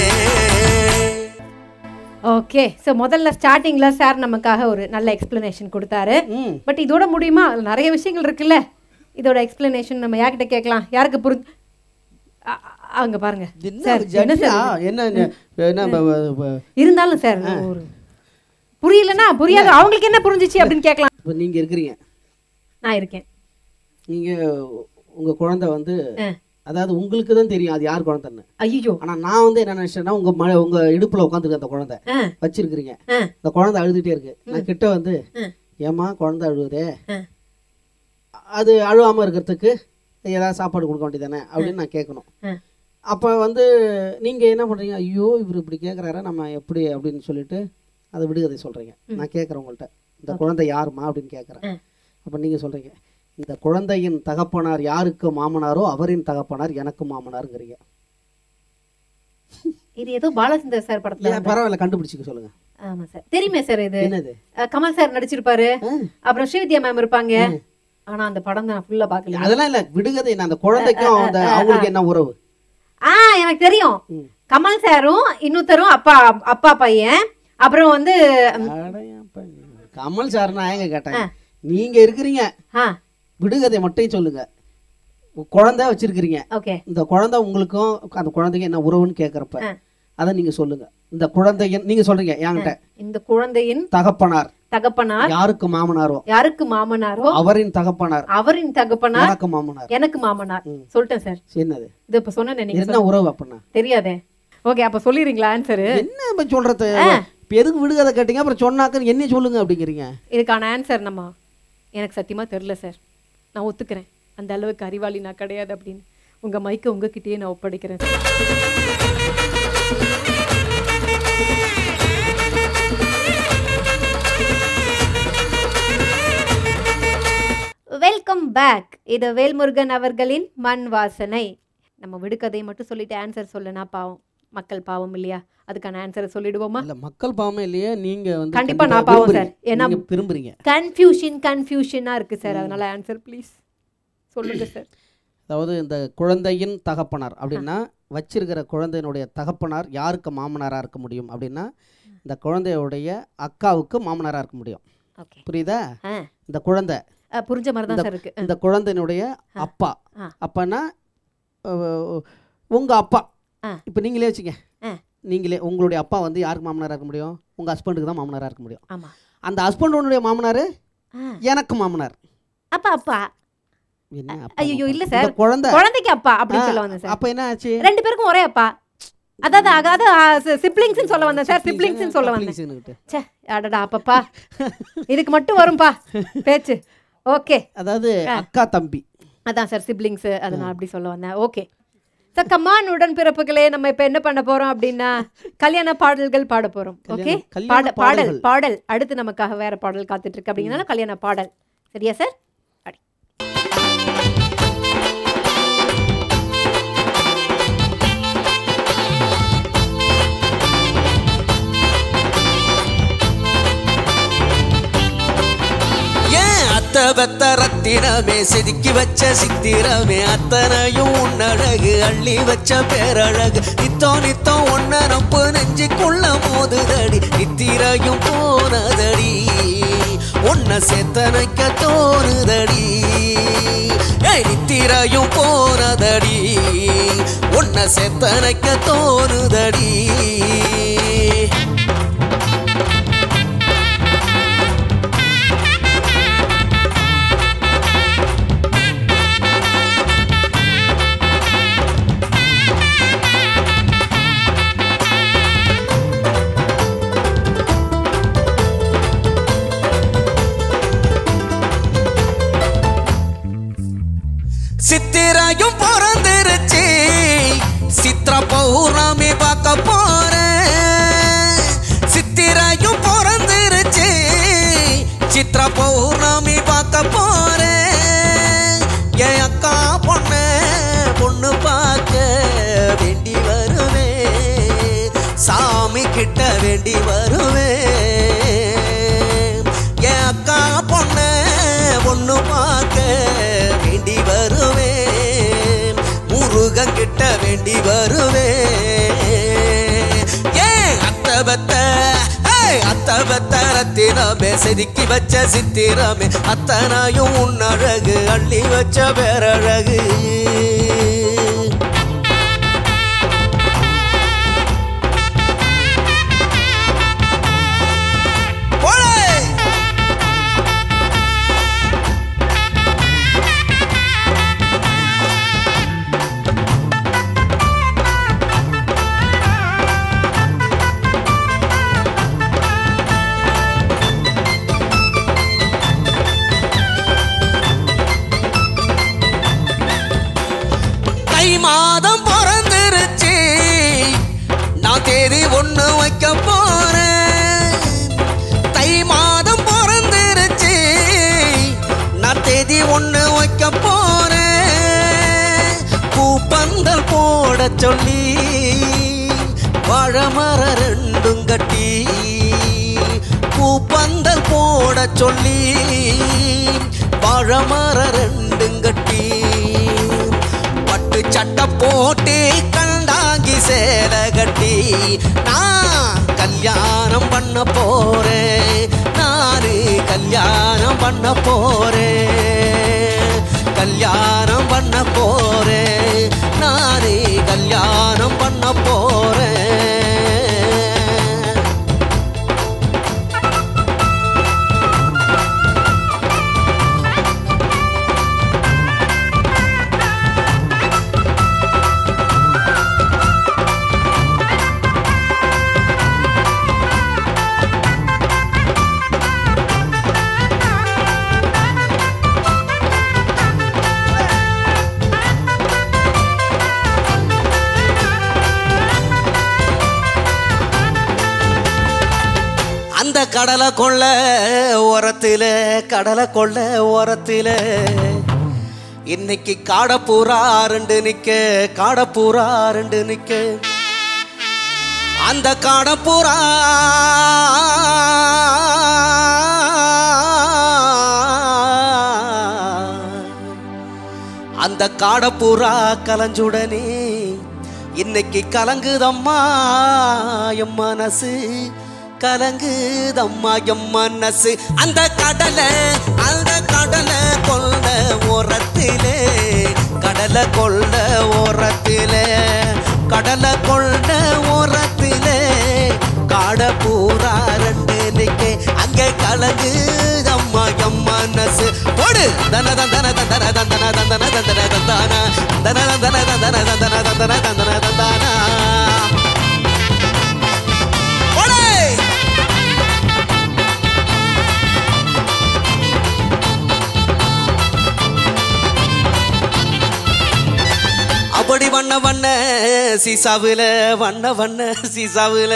ஓகே ஸோ முதல்ல ஸ்டார்டிங்கில் சார் நமக்காக ஒரு நல்ல எக்ஸ்பிளனேஷன் கொடுத்தாரு ம் பட் இதோட முடியுமா அதுல நிறைய விஷயங்கள் இருக்குல்ல இதோட எக்ஸ்பிளனேஷன் நம்ம யார்கிட்ட கேட்கலாம் யாருக்கு புரிஞ்சு அ- அ- அங்க பாருங்க என்ன சார் என்ன ஜட்ஜா? சார் என்ன என்ன- என்ன ப- ப- ப- இருந்தாலும் சார் ஒரு புரியலன்னா புரியாது அவங்களுக்கு என்ன புரிஞ்சிச்சு அப்படின்னு கேட்கலாம் இப்ப நீங்க இருக்கிறீங்க நான் இருக்கேன் நீங்க உங்க குழந்தை வந்து ஆ. அதாவது உங்களுக்கு தான் தெரியும் அது யார் குழந்தைன்னு ஐயோ ஆனா நான் வந்து என்ன நினைச்சேன்னா உங்க ம உங்க இடுப்புல உட்காந்துருக்கு அந்த குழந்தை ஆ வச்சிருக்கிறீங்க ஆ அந்த குழந்தை அழுதுகிட்டே இருக்கு நான் கிட்ட வந்து ஆ. ஏம்மா குழந்தை அழுகுதே ஆ. அது அழுவாம இருக்கிறதுக்கு ஏதாவது சாப்பாடு கொடுக்க வேண்டியதானே அப்படின்னு நான் கேட்கணும் ஆ. அப்போ வந்து நீங்க என்ன பண்றீங்க ஐயோ இவர் இப்படி கேட்குறாரு நம்ம எப்படி அப்படின்னு சொல்லிட்டு அதை விடுகதை சொல்றீங்க நான் கேட்குறேன் உங்கள்கிட்ட இந்த குழந்தை யாருமா அப்படின்னு கேட்குறேன் ஆ. அப்போ நீங்க சொல்றீங்க இந்த குழந்தையின் தகப்பனார் யாருக்கு மாமனாரோ அவரின் தகப்பனார் எனக்கு மாமனாருங்கிறீங்க இது ஏதோ பாலச்சந்தர் சார் படத்துல ஏன் பரவாயில்ல கண்டுபிடிச்சிக்க சொல்லுங்க ஆமா சார் தெரியுமே சார் இது என்னது அஹ், கமல் சார் நடிச்சிருப்பாரு ஆ. அப்புறம் ஸ்ரீவித்யா மேம் இருப்பாங்க ஆனா அந்த படம் நான் ஃபுல்லா பாக்கல அதெல்லாம் இல்ல விடுகதை நான் அந்த குழந்தைக்கும் அந்த அவங்களுக்கு என்ன உறவு ஆ எனக்கு தெரியும் ம். கமல் சாரும் இன்னொருத்தரும் அப்பா அப்பா பையன் அப்புறம் வந்து அடையப்பா. கமல் சார் நான் ஏங்க கேட்டேன் நீங்க இருக்கிறீங்க ஆ விடுகதை மட்டும் சொல்லுங்க குழந்தை வச்சிருக்கிறீங்க ஓகே இந்த குழந்தை உங்களுக்கும் அந்த குழந்தைக்கு என்ன உறவுன்னு கேட்குறப்ப ஆ. அதை நீங்க சொல்லுங்க இந்த குழந்தையின் நீங்க சொல்றீங்க என்கிட்ட இந்த குழந்தையின் தகப்பனார் தகப்பனார் யாருக்கு மாமனாரோ யாருக்கு மாமனாரோ அவரின் தகப்பனார் அவரின் தகப்பனார் எனக்கு மாமனார் எனக்கு மாமனார் சொல்லிட்டேன் சார் என்னது இது இப்ப சொன்ன நீங்க என்ன உறவு அப்படின்னா தெரியாதே ஓகே அப்ப சொல்லிடுறீங்களா ஆன்சரு என்ன இப்ப சொல்றது இப்ப எதுக்கு விடுகதை கேட்டீங்க அப்புறம் சொன்னாக்க என்ன சொல்லுங்க அப்படிங்கிறீங்க இதுக்கான ஆன்சர் நம்ம எனக்கு சத்தியமா தெரியல சார் நான் ஒத்துக்கிறேன் அந்த அளவுக்கு அறிவாளி நான் கிடையாது அப்படின்னு உங்க மைக்கை உங்ககிட்டயே நான் ஒப்படைக்கிறேன் சார் வெல்கம் பேக் இது வேல்முருகன் அவர்களின் மண் வாசனை நம்ம விடுகதை மட்டும் சொல்லிட்டு ஆன்சர் சொல்லனா பாவம் மக்கள் பாவம் இல்லையா அதுக்கான ஆன்சரை சொல்லிடுவோமா இல்ல மக்கள் பாவமே இல்லையே நீங்க வந்து கண்டிப்பா நான் பாவம் சார். ஏன்னா- நீங்க விரும்புறீங்க கன்ஃபியூஷன் கன்ஃபியூஷனா இருக்கு சார் அதனால ஆன்சர் ப்ளீஸ் சொல்லுங்க சார் அதாவது இந்த குழந்தையின் தகப்பனார் அப்படின்னா வச்சிருக்கிற குழந்தையினுடைய தகப்பனார் யாருக்கு மாமனாரா இருக்க முடியும் அப்படின்னா இந்த குழந்தையுடைய அக்காவுக்கு மாமனாரா இருக்க முடியும் ஓகே புரியுதா ஆ இந்த குழந்தை அஹ், புரிஞ்ச மாதிரி தான் சார் இருக்கு இந்த குழந்தையினுடைய அப்பா ஆ. அப்பனா அஹ், உங்க அப்பா ஆ. இப்போ நீங்களே வச்சுங்க ஆ. நீங்களே உங்களுடைய அப்பா வந்து யாருக்கு மாமனாரா இருக்க முடியும் உங்க ஹஸ்பண்டுக்கு தான் மாமனாரா இருக்க முடியும் ஆமா அந்த ஹஸ்பண்டுடைய மாமனார் ஆ. எனக்கு மாமனார் அப்பா அப்பா என்ன அப்பா, ஐயோ அப்பா? இல்ல இந்த சார் குழந்தை குழந்தைக்கு அப்பா அப்படின்னு ஆ, சொல்ல வந்தேன் சார் அப்ப என்ன ஆச்சு ரெண்டு பேருக்கும் ஒரே அப்பா அதாவது அதாவது சிப்ளிங்ஸ் சொல்ல வந்தேன் சார் சிப்ளிங்ஸ் சொல்ல வந்தேன் Siblings-னுக்கிட்ட. ச்சே அடடா அப்பப்பா இதுக்கு மட்டும் வரும்பா பேச்சு ஓகே அதாவது அக்கா தம்பி அதான் சார் சிப்ளிங்ஸ் அதை நான் அப்படி சொல்ல வந்தேன் ஓகே சார் கம்மான் உடன்பிறப்புகளே நம்ம இப்போ என்ன பண்ண போறோம் அப்படின்னா கல்யாண பாடல்கள் பாட போறோம் ஓகே கல்யாண- கல்யாண பாட பாடல் பாடல்கள். பாடல் அடுத்து நமக்காக வேற பாடல் காத்துட்டு இருக்கு அப்படிங்கறனால கல்யாண பாடல் சரியா சார் அடி ஏன் அத்த பெத்த ரத்தினமே செதுக்கி வச்ச சித்திரமே அத்தனையும் உன்னழகு அள்ளி வச்ச பேரழகு நித்தோ நித்தோ ஒன்ன நப்பு நெஞ்சுக்குள்ள மோதுதடி நித்திரையும் போனதடி உன்னை சேத்தனைக்க தோணுதடி ஏய் நித்திரையும் போனதடி உன்னை சேத்தனைக்க தோணுதடி சித்திரையும் பிறந்திருச்சு சித்த சித்ரா பௌர்ணமி பார்க்க போறேன் சித்திரையும் பிறந்துருச்சு சித்ரா பௌர்ணமி பார்க்க போறேன் என் அக்கா பொண்ணு பொண்ணு பார்க்க வேண்டி வருவேன் சாமி கிட்ட வேண்டி வருவேன் என் அக்கா பொண்ணு பொண்ணு பார்க்க வேண்டி வருவேன் முருகன் கிட்ட வேண்டி வருவேன் ஏன் அத்த பத்த ஏய், அத்த பத்த ரத்தினமே செதுக்கி வச்ச சித்திரமே அத்தனாயும் உன் அழகு அள்ளி வச்ச பேரழகு போலே தை மாதம் பிறந்துருச்சு நான் தேதி ஒண்ணு வைக்க போறேன் தை மாதம் பிறந்துருச்சு நான் தேதி ஒண்ணு வைக்க போறேன் பூப்பந்தல் போட சொல்லி வாழமர ரெண்டும் கட்டி பூப்பந்தல் போட சொல்லி வாழமர ரெண்டும் கட்டி பட்டு சட்டை போட்டு கண்டாங்கி சேலை கட்டி நான் கல்யாணம் பண்ண போறேன் நானு கல்யாணம் பண்ண போறேன் கல்யாணம் பண்ண போறேன் நானே கல்யாணம் பண்ண போறேன் அந்த கடலை கொள்ள ஓரத்துல கடலை கொள்ள ஓரத்துல இன்னைக்கு காடப்பூரா ரெண்டு நிக்க காடப்பூரா ரெண்டு நிக்க அந்த காடப்பூரா அந்த காடப்புறா கலஞ்சுடனே இன்னைக்கு கலங்குதம்மா எம் மனசு கலங்குதம்மா எம் மனசு அந்த கடலை அந்த கடலை கொண்ட ஓரத்திலே கடலை கொண்ட ஓரத்திலே கடலை கொண்ட ஓரத்திலே காட பூரா ரெண்டு நிக்கே அங்கே கலங்கு அம்மா எம் மனசு போடு தன தன தன தன தன தன தன தன தன தன தன தன தன தன தன தன தன தன தன போடு அப்படி வண்ண வண்ண சீசாவுல வண்ண வண்ண சீசாவுல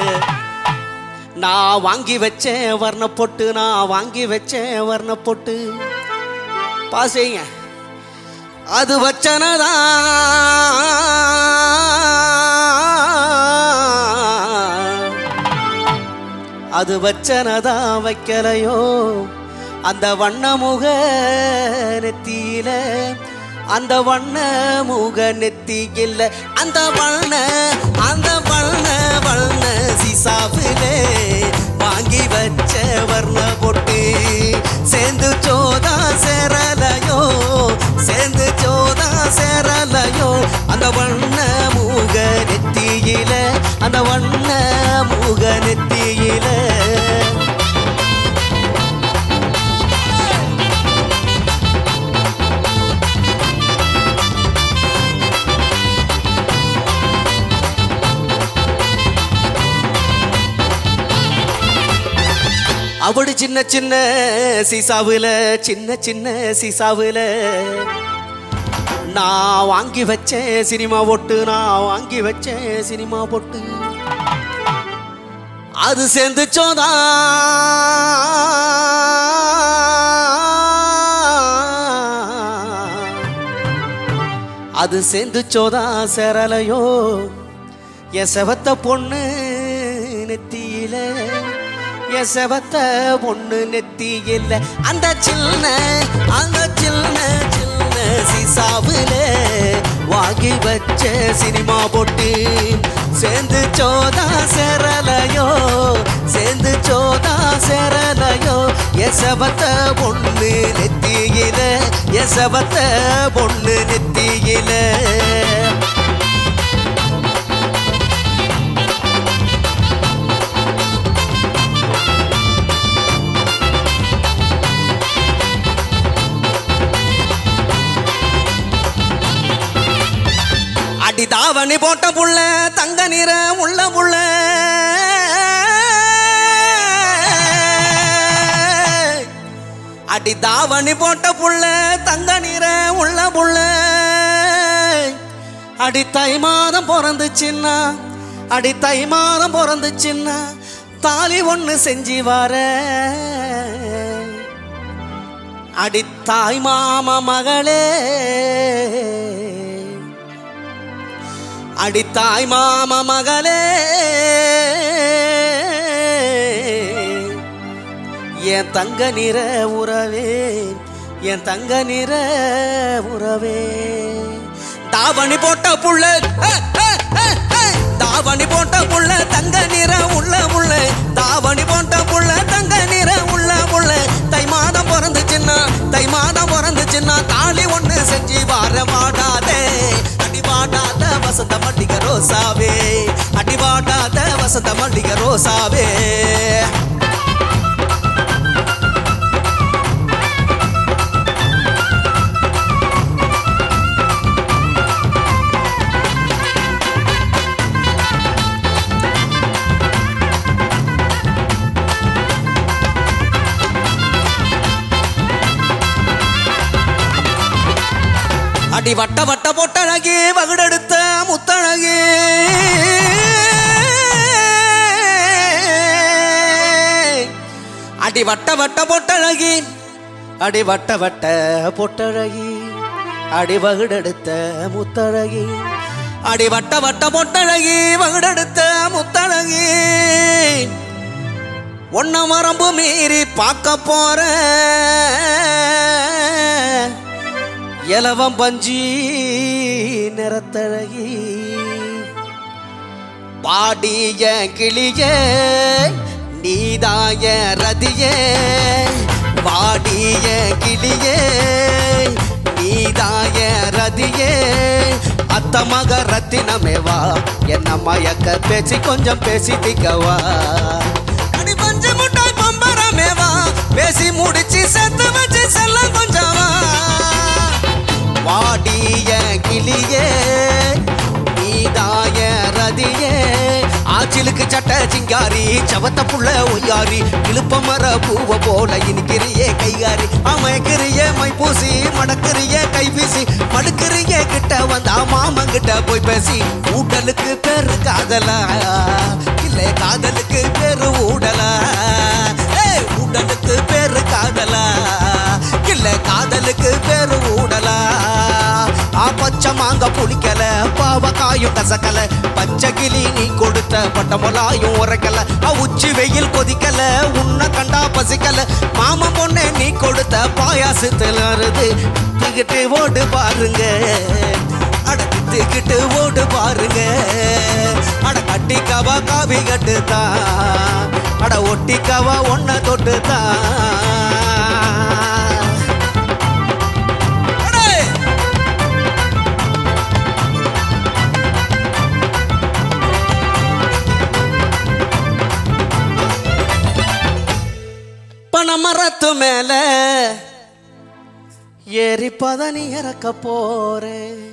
நான் வாங்கி வச்சேன் வர்ண பொட்டு நான் வாங்கி வச்சேன் வர்ண பொட்டு பாசைங்க அது வச்சனதான் அது வச்சனதா வைக்கலையோ அந்த வண்ண முக நெத்தியில அந்த வண்ண முக நெத்தியில அந்த வண்ண அந்த வண்ண வண்ண சிசாவிலே வாங்கி வச்ச வர்ண பொட்டு சேர்ந்து சோதா சேரலையோ சேர்ந்து சோதா சேரலையோ அந்த வண்ண முக நெத்தியில அந்த வண்ண முக நெத்தியில அப்படி சின்ன சின்ன சீசாவுல சின்ன சின்ன சீசாவுல நான் வாங்கி வச்சேன் சினிமா பொட்டு நான் வாங்கி வச்சேன் சினிமா பொட்டு அது சேர்ந்துச்சோதா அது சேர்ந்துச்சோதா சேரலையோ என் செவத்த பொண்ணு நெத்தியில என் செவத்த பொண்ணு நெத்தியில அந்த சின்ன அந்த சின்ன சின்ன சீசாவுல வாங்கி வச்ச சினிமா போட்டு சேர்ந்து சோதா சேரலையோ சேர்ந்து சோதா சேரலையோ என் செவத்த பொண்ணு நெத்தியில என் செவத்த பொண்ணு நெத்தியில அடி தாவணி போட்ட புள்ள தங்க நிற உள்ள புள்ள அடி தாவணி போட்ட புள்ள தங்க நிற உள்ள புள்ள அடி தை மாதம் பிறந்துச்சுன்னா அடி தை மாதம் பிறந்துச்சுன்னா தாலி ஒன்று செஞ்சு வர அடி தாய் மாமா மகளே அடி தாய் மாமா மகளே என் தங்க நிற உறவே என் தங்க நிற உறவே தாவணி போட்ட புள்ள அஹ், அஹ், அஹ், அஹ். தாவணி போட்ட புள்ள தங்க நிற உள்ள உள்ள தாவணி போட்ட புள்ள தங்க நிற உள்ள உள்ள தை மாதம் பிறந்துச்சுன்னா தை மாதம் பிறந்துச்சுன்னா தாலி ஒண்ணு செஞ்சு வார மாட்டாதே அடிபாடாத வசந்த மல்லிகை ரோசாவே அடிபாடாத வசந்த மல்லிகை ரோசாவே அடி வட்ட வட்ட பொட்டழகி வகுடெடுத்த முத்தழகி அடி வட்ட வட்ட பொட்டழகி அடி வட்ட வட்ட பொட்டழகி அடி வகுடெடுத்த முத்தழகி அடி வட்ட வட்ட பொட்டழகி வகுடெடுத்த முத்தழகி ஒன்ன மரம்பு மீறி பார்க்க போற இலவம் பஞ்சி நிறத்தழகி பாடிய கிளியே நீதாய ரதியே பாடிய கிளியே நீதாய ரதியே அத்த மக ரத்தினமேவா என்ன மயக்க பேசி கொஞ்சம் பேசி திக்கவா அடி பஞ்சு முட்டாய் பம்பரமேவா பேசி முடிச்சு செத்து வச்சு செல்ல கொஞ்சம் வா வாடிய கிளியே நீதாய ரதியே ஆச்சிலுக்கு சட்ட சிங்காரி சவத்த புள்ள ஒய்யாரி இழுப்ப மர பூவ போல இனிக்கிறியே கைகாரி அமைக்கிறியே மைப்பூசி மடக்கிறிய கைவீசி மடுக்கிறிய கிட்ட வந்தா மாமங்கிட்ட போய் பேசி ஊட்டலுக்கு பேரு காதலா இல்ல காதலுக்கு பேரு ஊடலா ஏய், ஊடலுக்கு பேரு காதலா இல்ல காதலுக்கு பேரு ஊடலா ஆ பச்சை மாங்க புளிக்கல பாவக்காயும் கசக்கல பச்சை கிளி நீ கொடுத்த பட்டமொலாயும் உரைக்கல ஆ உச்சி வெயில் கொதிக்கல உன்னை கண்டா பசிக்கல மாமா பொண்ணே நீ கொடுத்த பாயாசத்துல அறுது திக்கிட்டு ஓடு பாருங்க அட திக்கிட்டு ஓடு பாருங்க அட கட்டிக்கவா காவி கட்டுதான் அட ஒட்டிக்கவா ஒன்ன தொட்டுதான் அடே பனமரத்து மேல ஏறி பதனி இறக்க போறேன்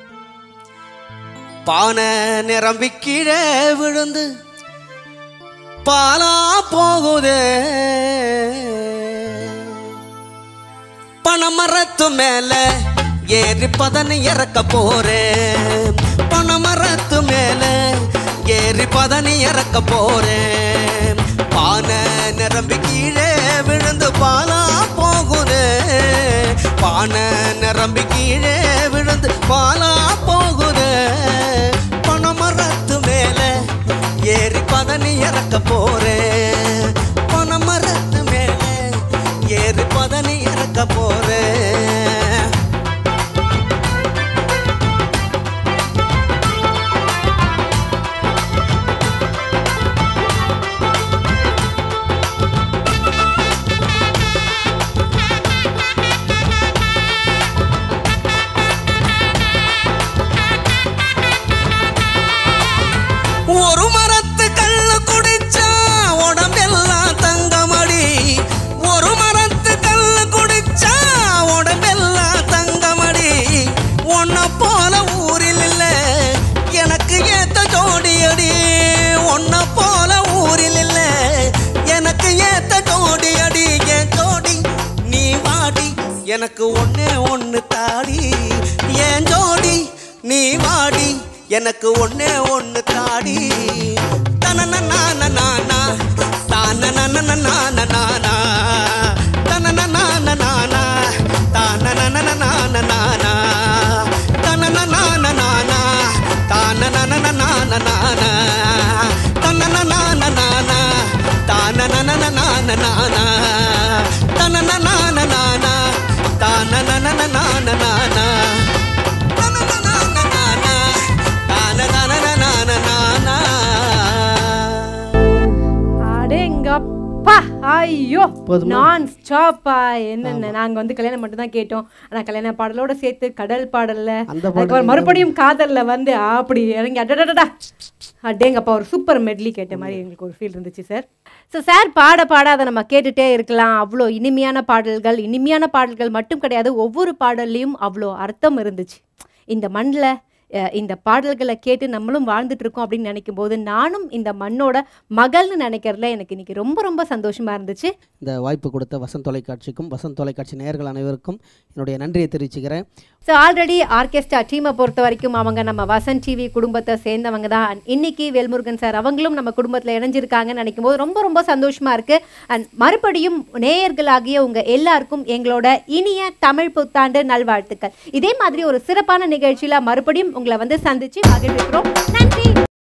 பானை நிரம்பி கீழே விழுந்து பாலா போகுதே பனமரத்து மேல ஏறி பதனி இறக்க போறேன் பனமரத்து மேல ஏறி பதனி இறக்க போறேன் பானை நிரம்பி கீழே விழுந்து பாலா போகுதே பானை நிரம்பி கீழே விழுந்து பாலா போகுதே பனமரத்து மேல ஏறி பதனி இறக்க போறேன் பனமரத்து மேல ஏறி பதனி இறக்க போறேன் ஒரு மரத்து கல்லு குடிச்சா உடம்பெல்லாம் தங்கமடி ஒரு மரத்து கல்லு குடிச்சா உடம்பெல்லாம் தங்கமடி உன்ன போல ஊரில் இல்ல எனக்கு ஏத்த ஜோடியடி உன்ன போல ஊரில் இல்ல எனக்கு ஏத்த ஜோடியடி என் ஜோடி நீ வாடி எனக்கு ஒண்ணே ஒண்ணு தாடி என் ஜோடி நீ வாடி எனக்கு ஒண்ணே ஒண்ணு தாடி தனன நான நானா தான நன நான நானா தனன நான நானா தான நன நான நானா தனன நான நானா தான நன நான நானா தனன நான நானா தான நன நான நானா தனன நான நானா தான நன நான நானா அடேங்கப்பா ஐயோ போதுமா? நான் ஸ்டாப்பா என்னென்ன நாங்க வந்து கல்யாணம் மட்டும் தான் கேட்டோம் ஆனா கல்யாண பாடலோட சேர்த்து கடல் பாடல்ல அந்த அதுக்கப்புறம் மறுபடியும் காதல்ல வந்து அப்படி இறங்கி அடடடடா அடேங்கப்பா ஒரு சூப்பர் மெட்லி கேட்ட மாதிரி எங்களுக்கு ஒரு ஃபீல் இருந்துச்சு சார் ஸோ சார் பாட பாட அதை நம்ம கேட்டுட்டே இருக்கலாம் அவ்வளோ இனிமையான பாடல்கள் இனிமையான பாடல்கள் மட்டும் கிடையாது ஒவ்வொரு பாடல்லையும் அவ்வளோ அர்த்தம் இருந்துச்சு இந்த மண்ணில் இந்த பாடல்களை கேட்டு நம்மளும் வாழ்ந்துட்டு இருக்கோம் அப்படின்னு நினைக்கும் போது நானும் இந்த மண்ணோட மகள்னு நினைக்கிறதுல எனக்கு இன்னைக்கு ரொம்ப ரொம்ப சந்தோஷமா இருந்துச்சு இந்த வாய்ப்பு கொடுத்த வசந்த் தொலைக்காட்சிக்கும் வசந்த் தொலைக்காட்சி நேயர்கள் அனைவருக்கும் என்னுடைய நன்றியை தெரிவிச்சுக்கிறேன் ஸோ ஆல்ரெடி ஆர்கெஸ்ட்ரா டீமை பொறுத்த வரைக்கும் அவங்க நம்ம வசந்த் டிவி குடும்பத்தை சேர்ந்தவங்க தான் And இன்னைக்கு வேல்முருகன் சார் அவங்களும் நம்ம குடும்பத்தில் இணைஞ்சிருக்காங்கன்னு நினைக்கும் போது ரொம்ப ரொம்ப சந்தோஷமா இருக்கு அண்ட் மறுபடியும் நேயர்களாகிய உங்க எல்லாருக்கும் எங்களோட இனிய தமிழ் புத்தாண்டு நல்வாழ்த்துக்கள் இதே மாதிரி ஒரு சிறப்பான நிகழ்ச்சியில மறுபடியும் உங்களை வந்து சந்திச்சு மகிழ்விக்கிறோம் நன்றி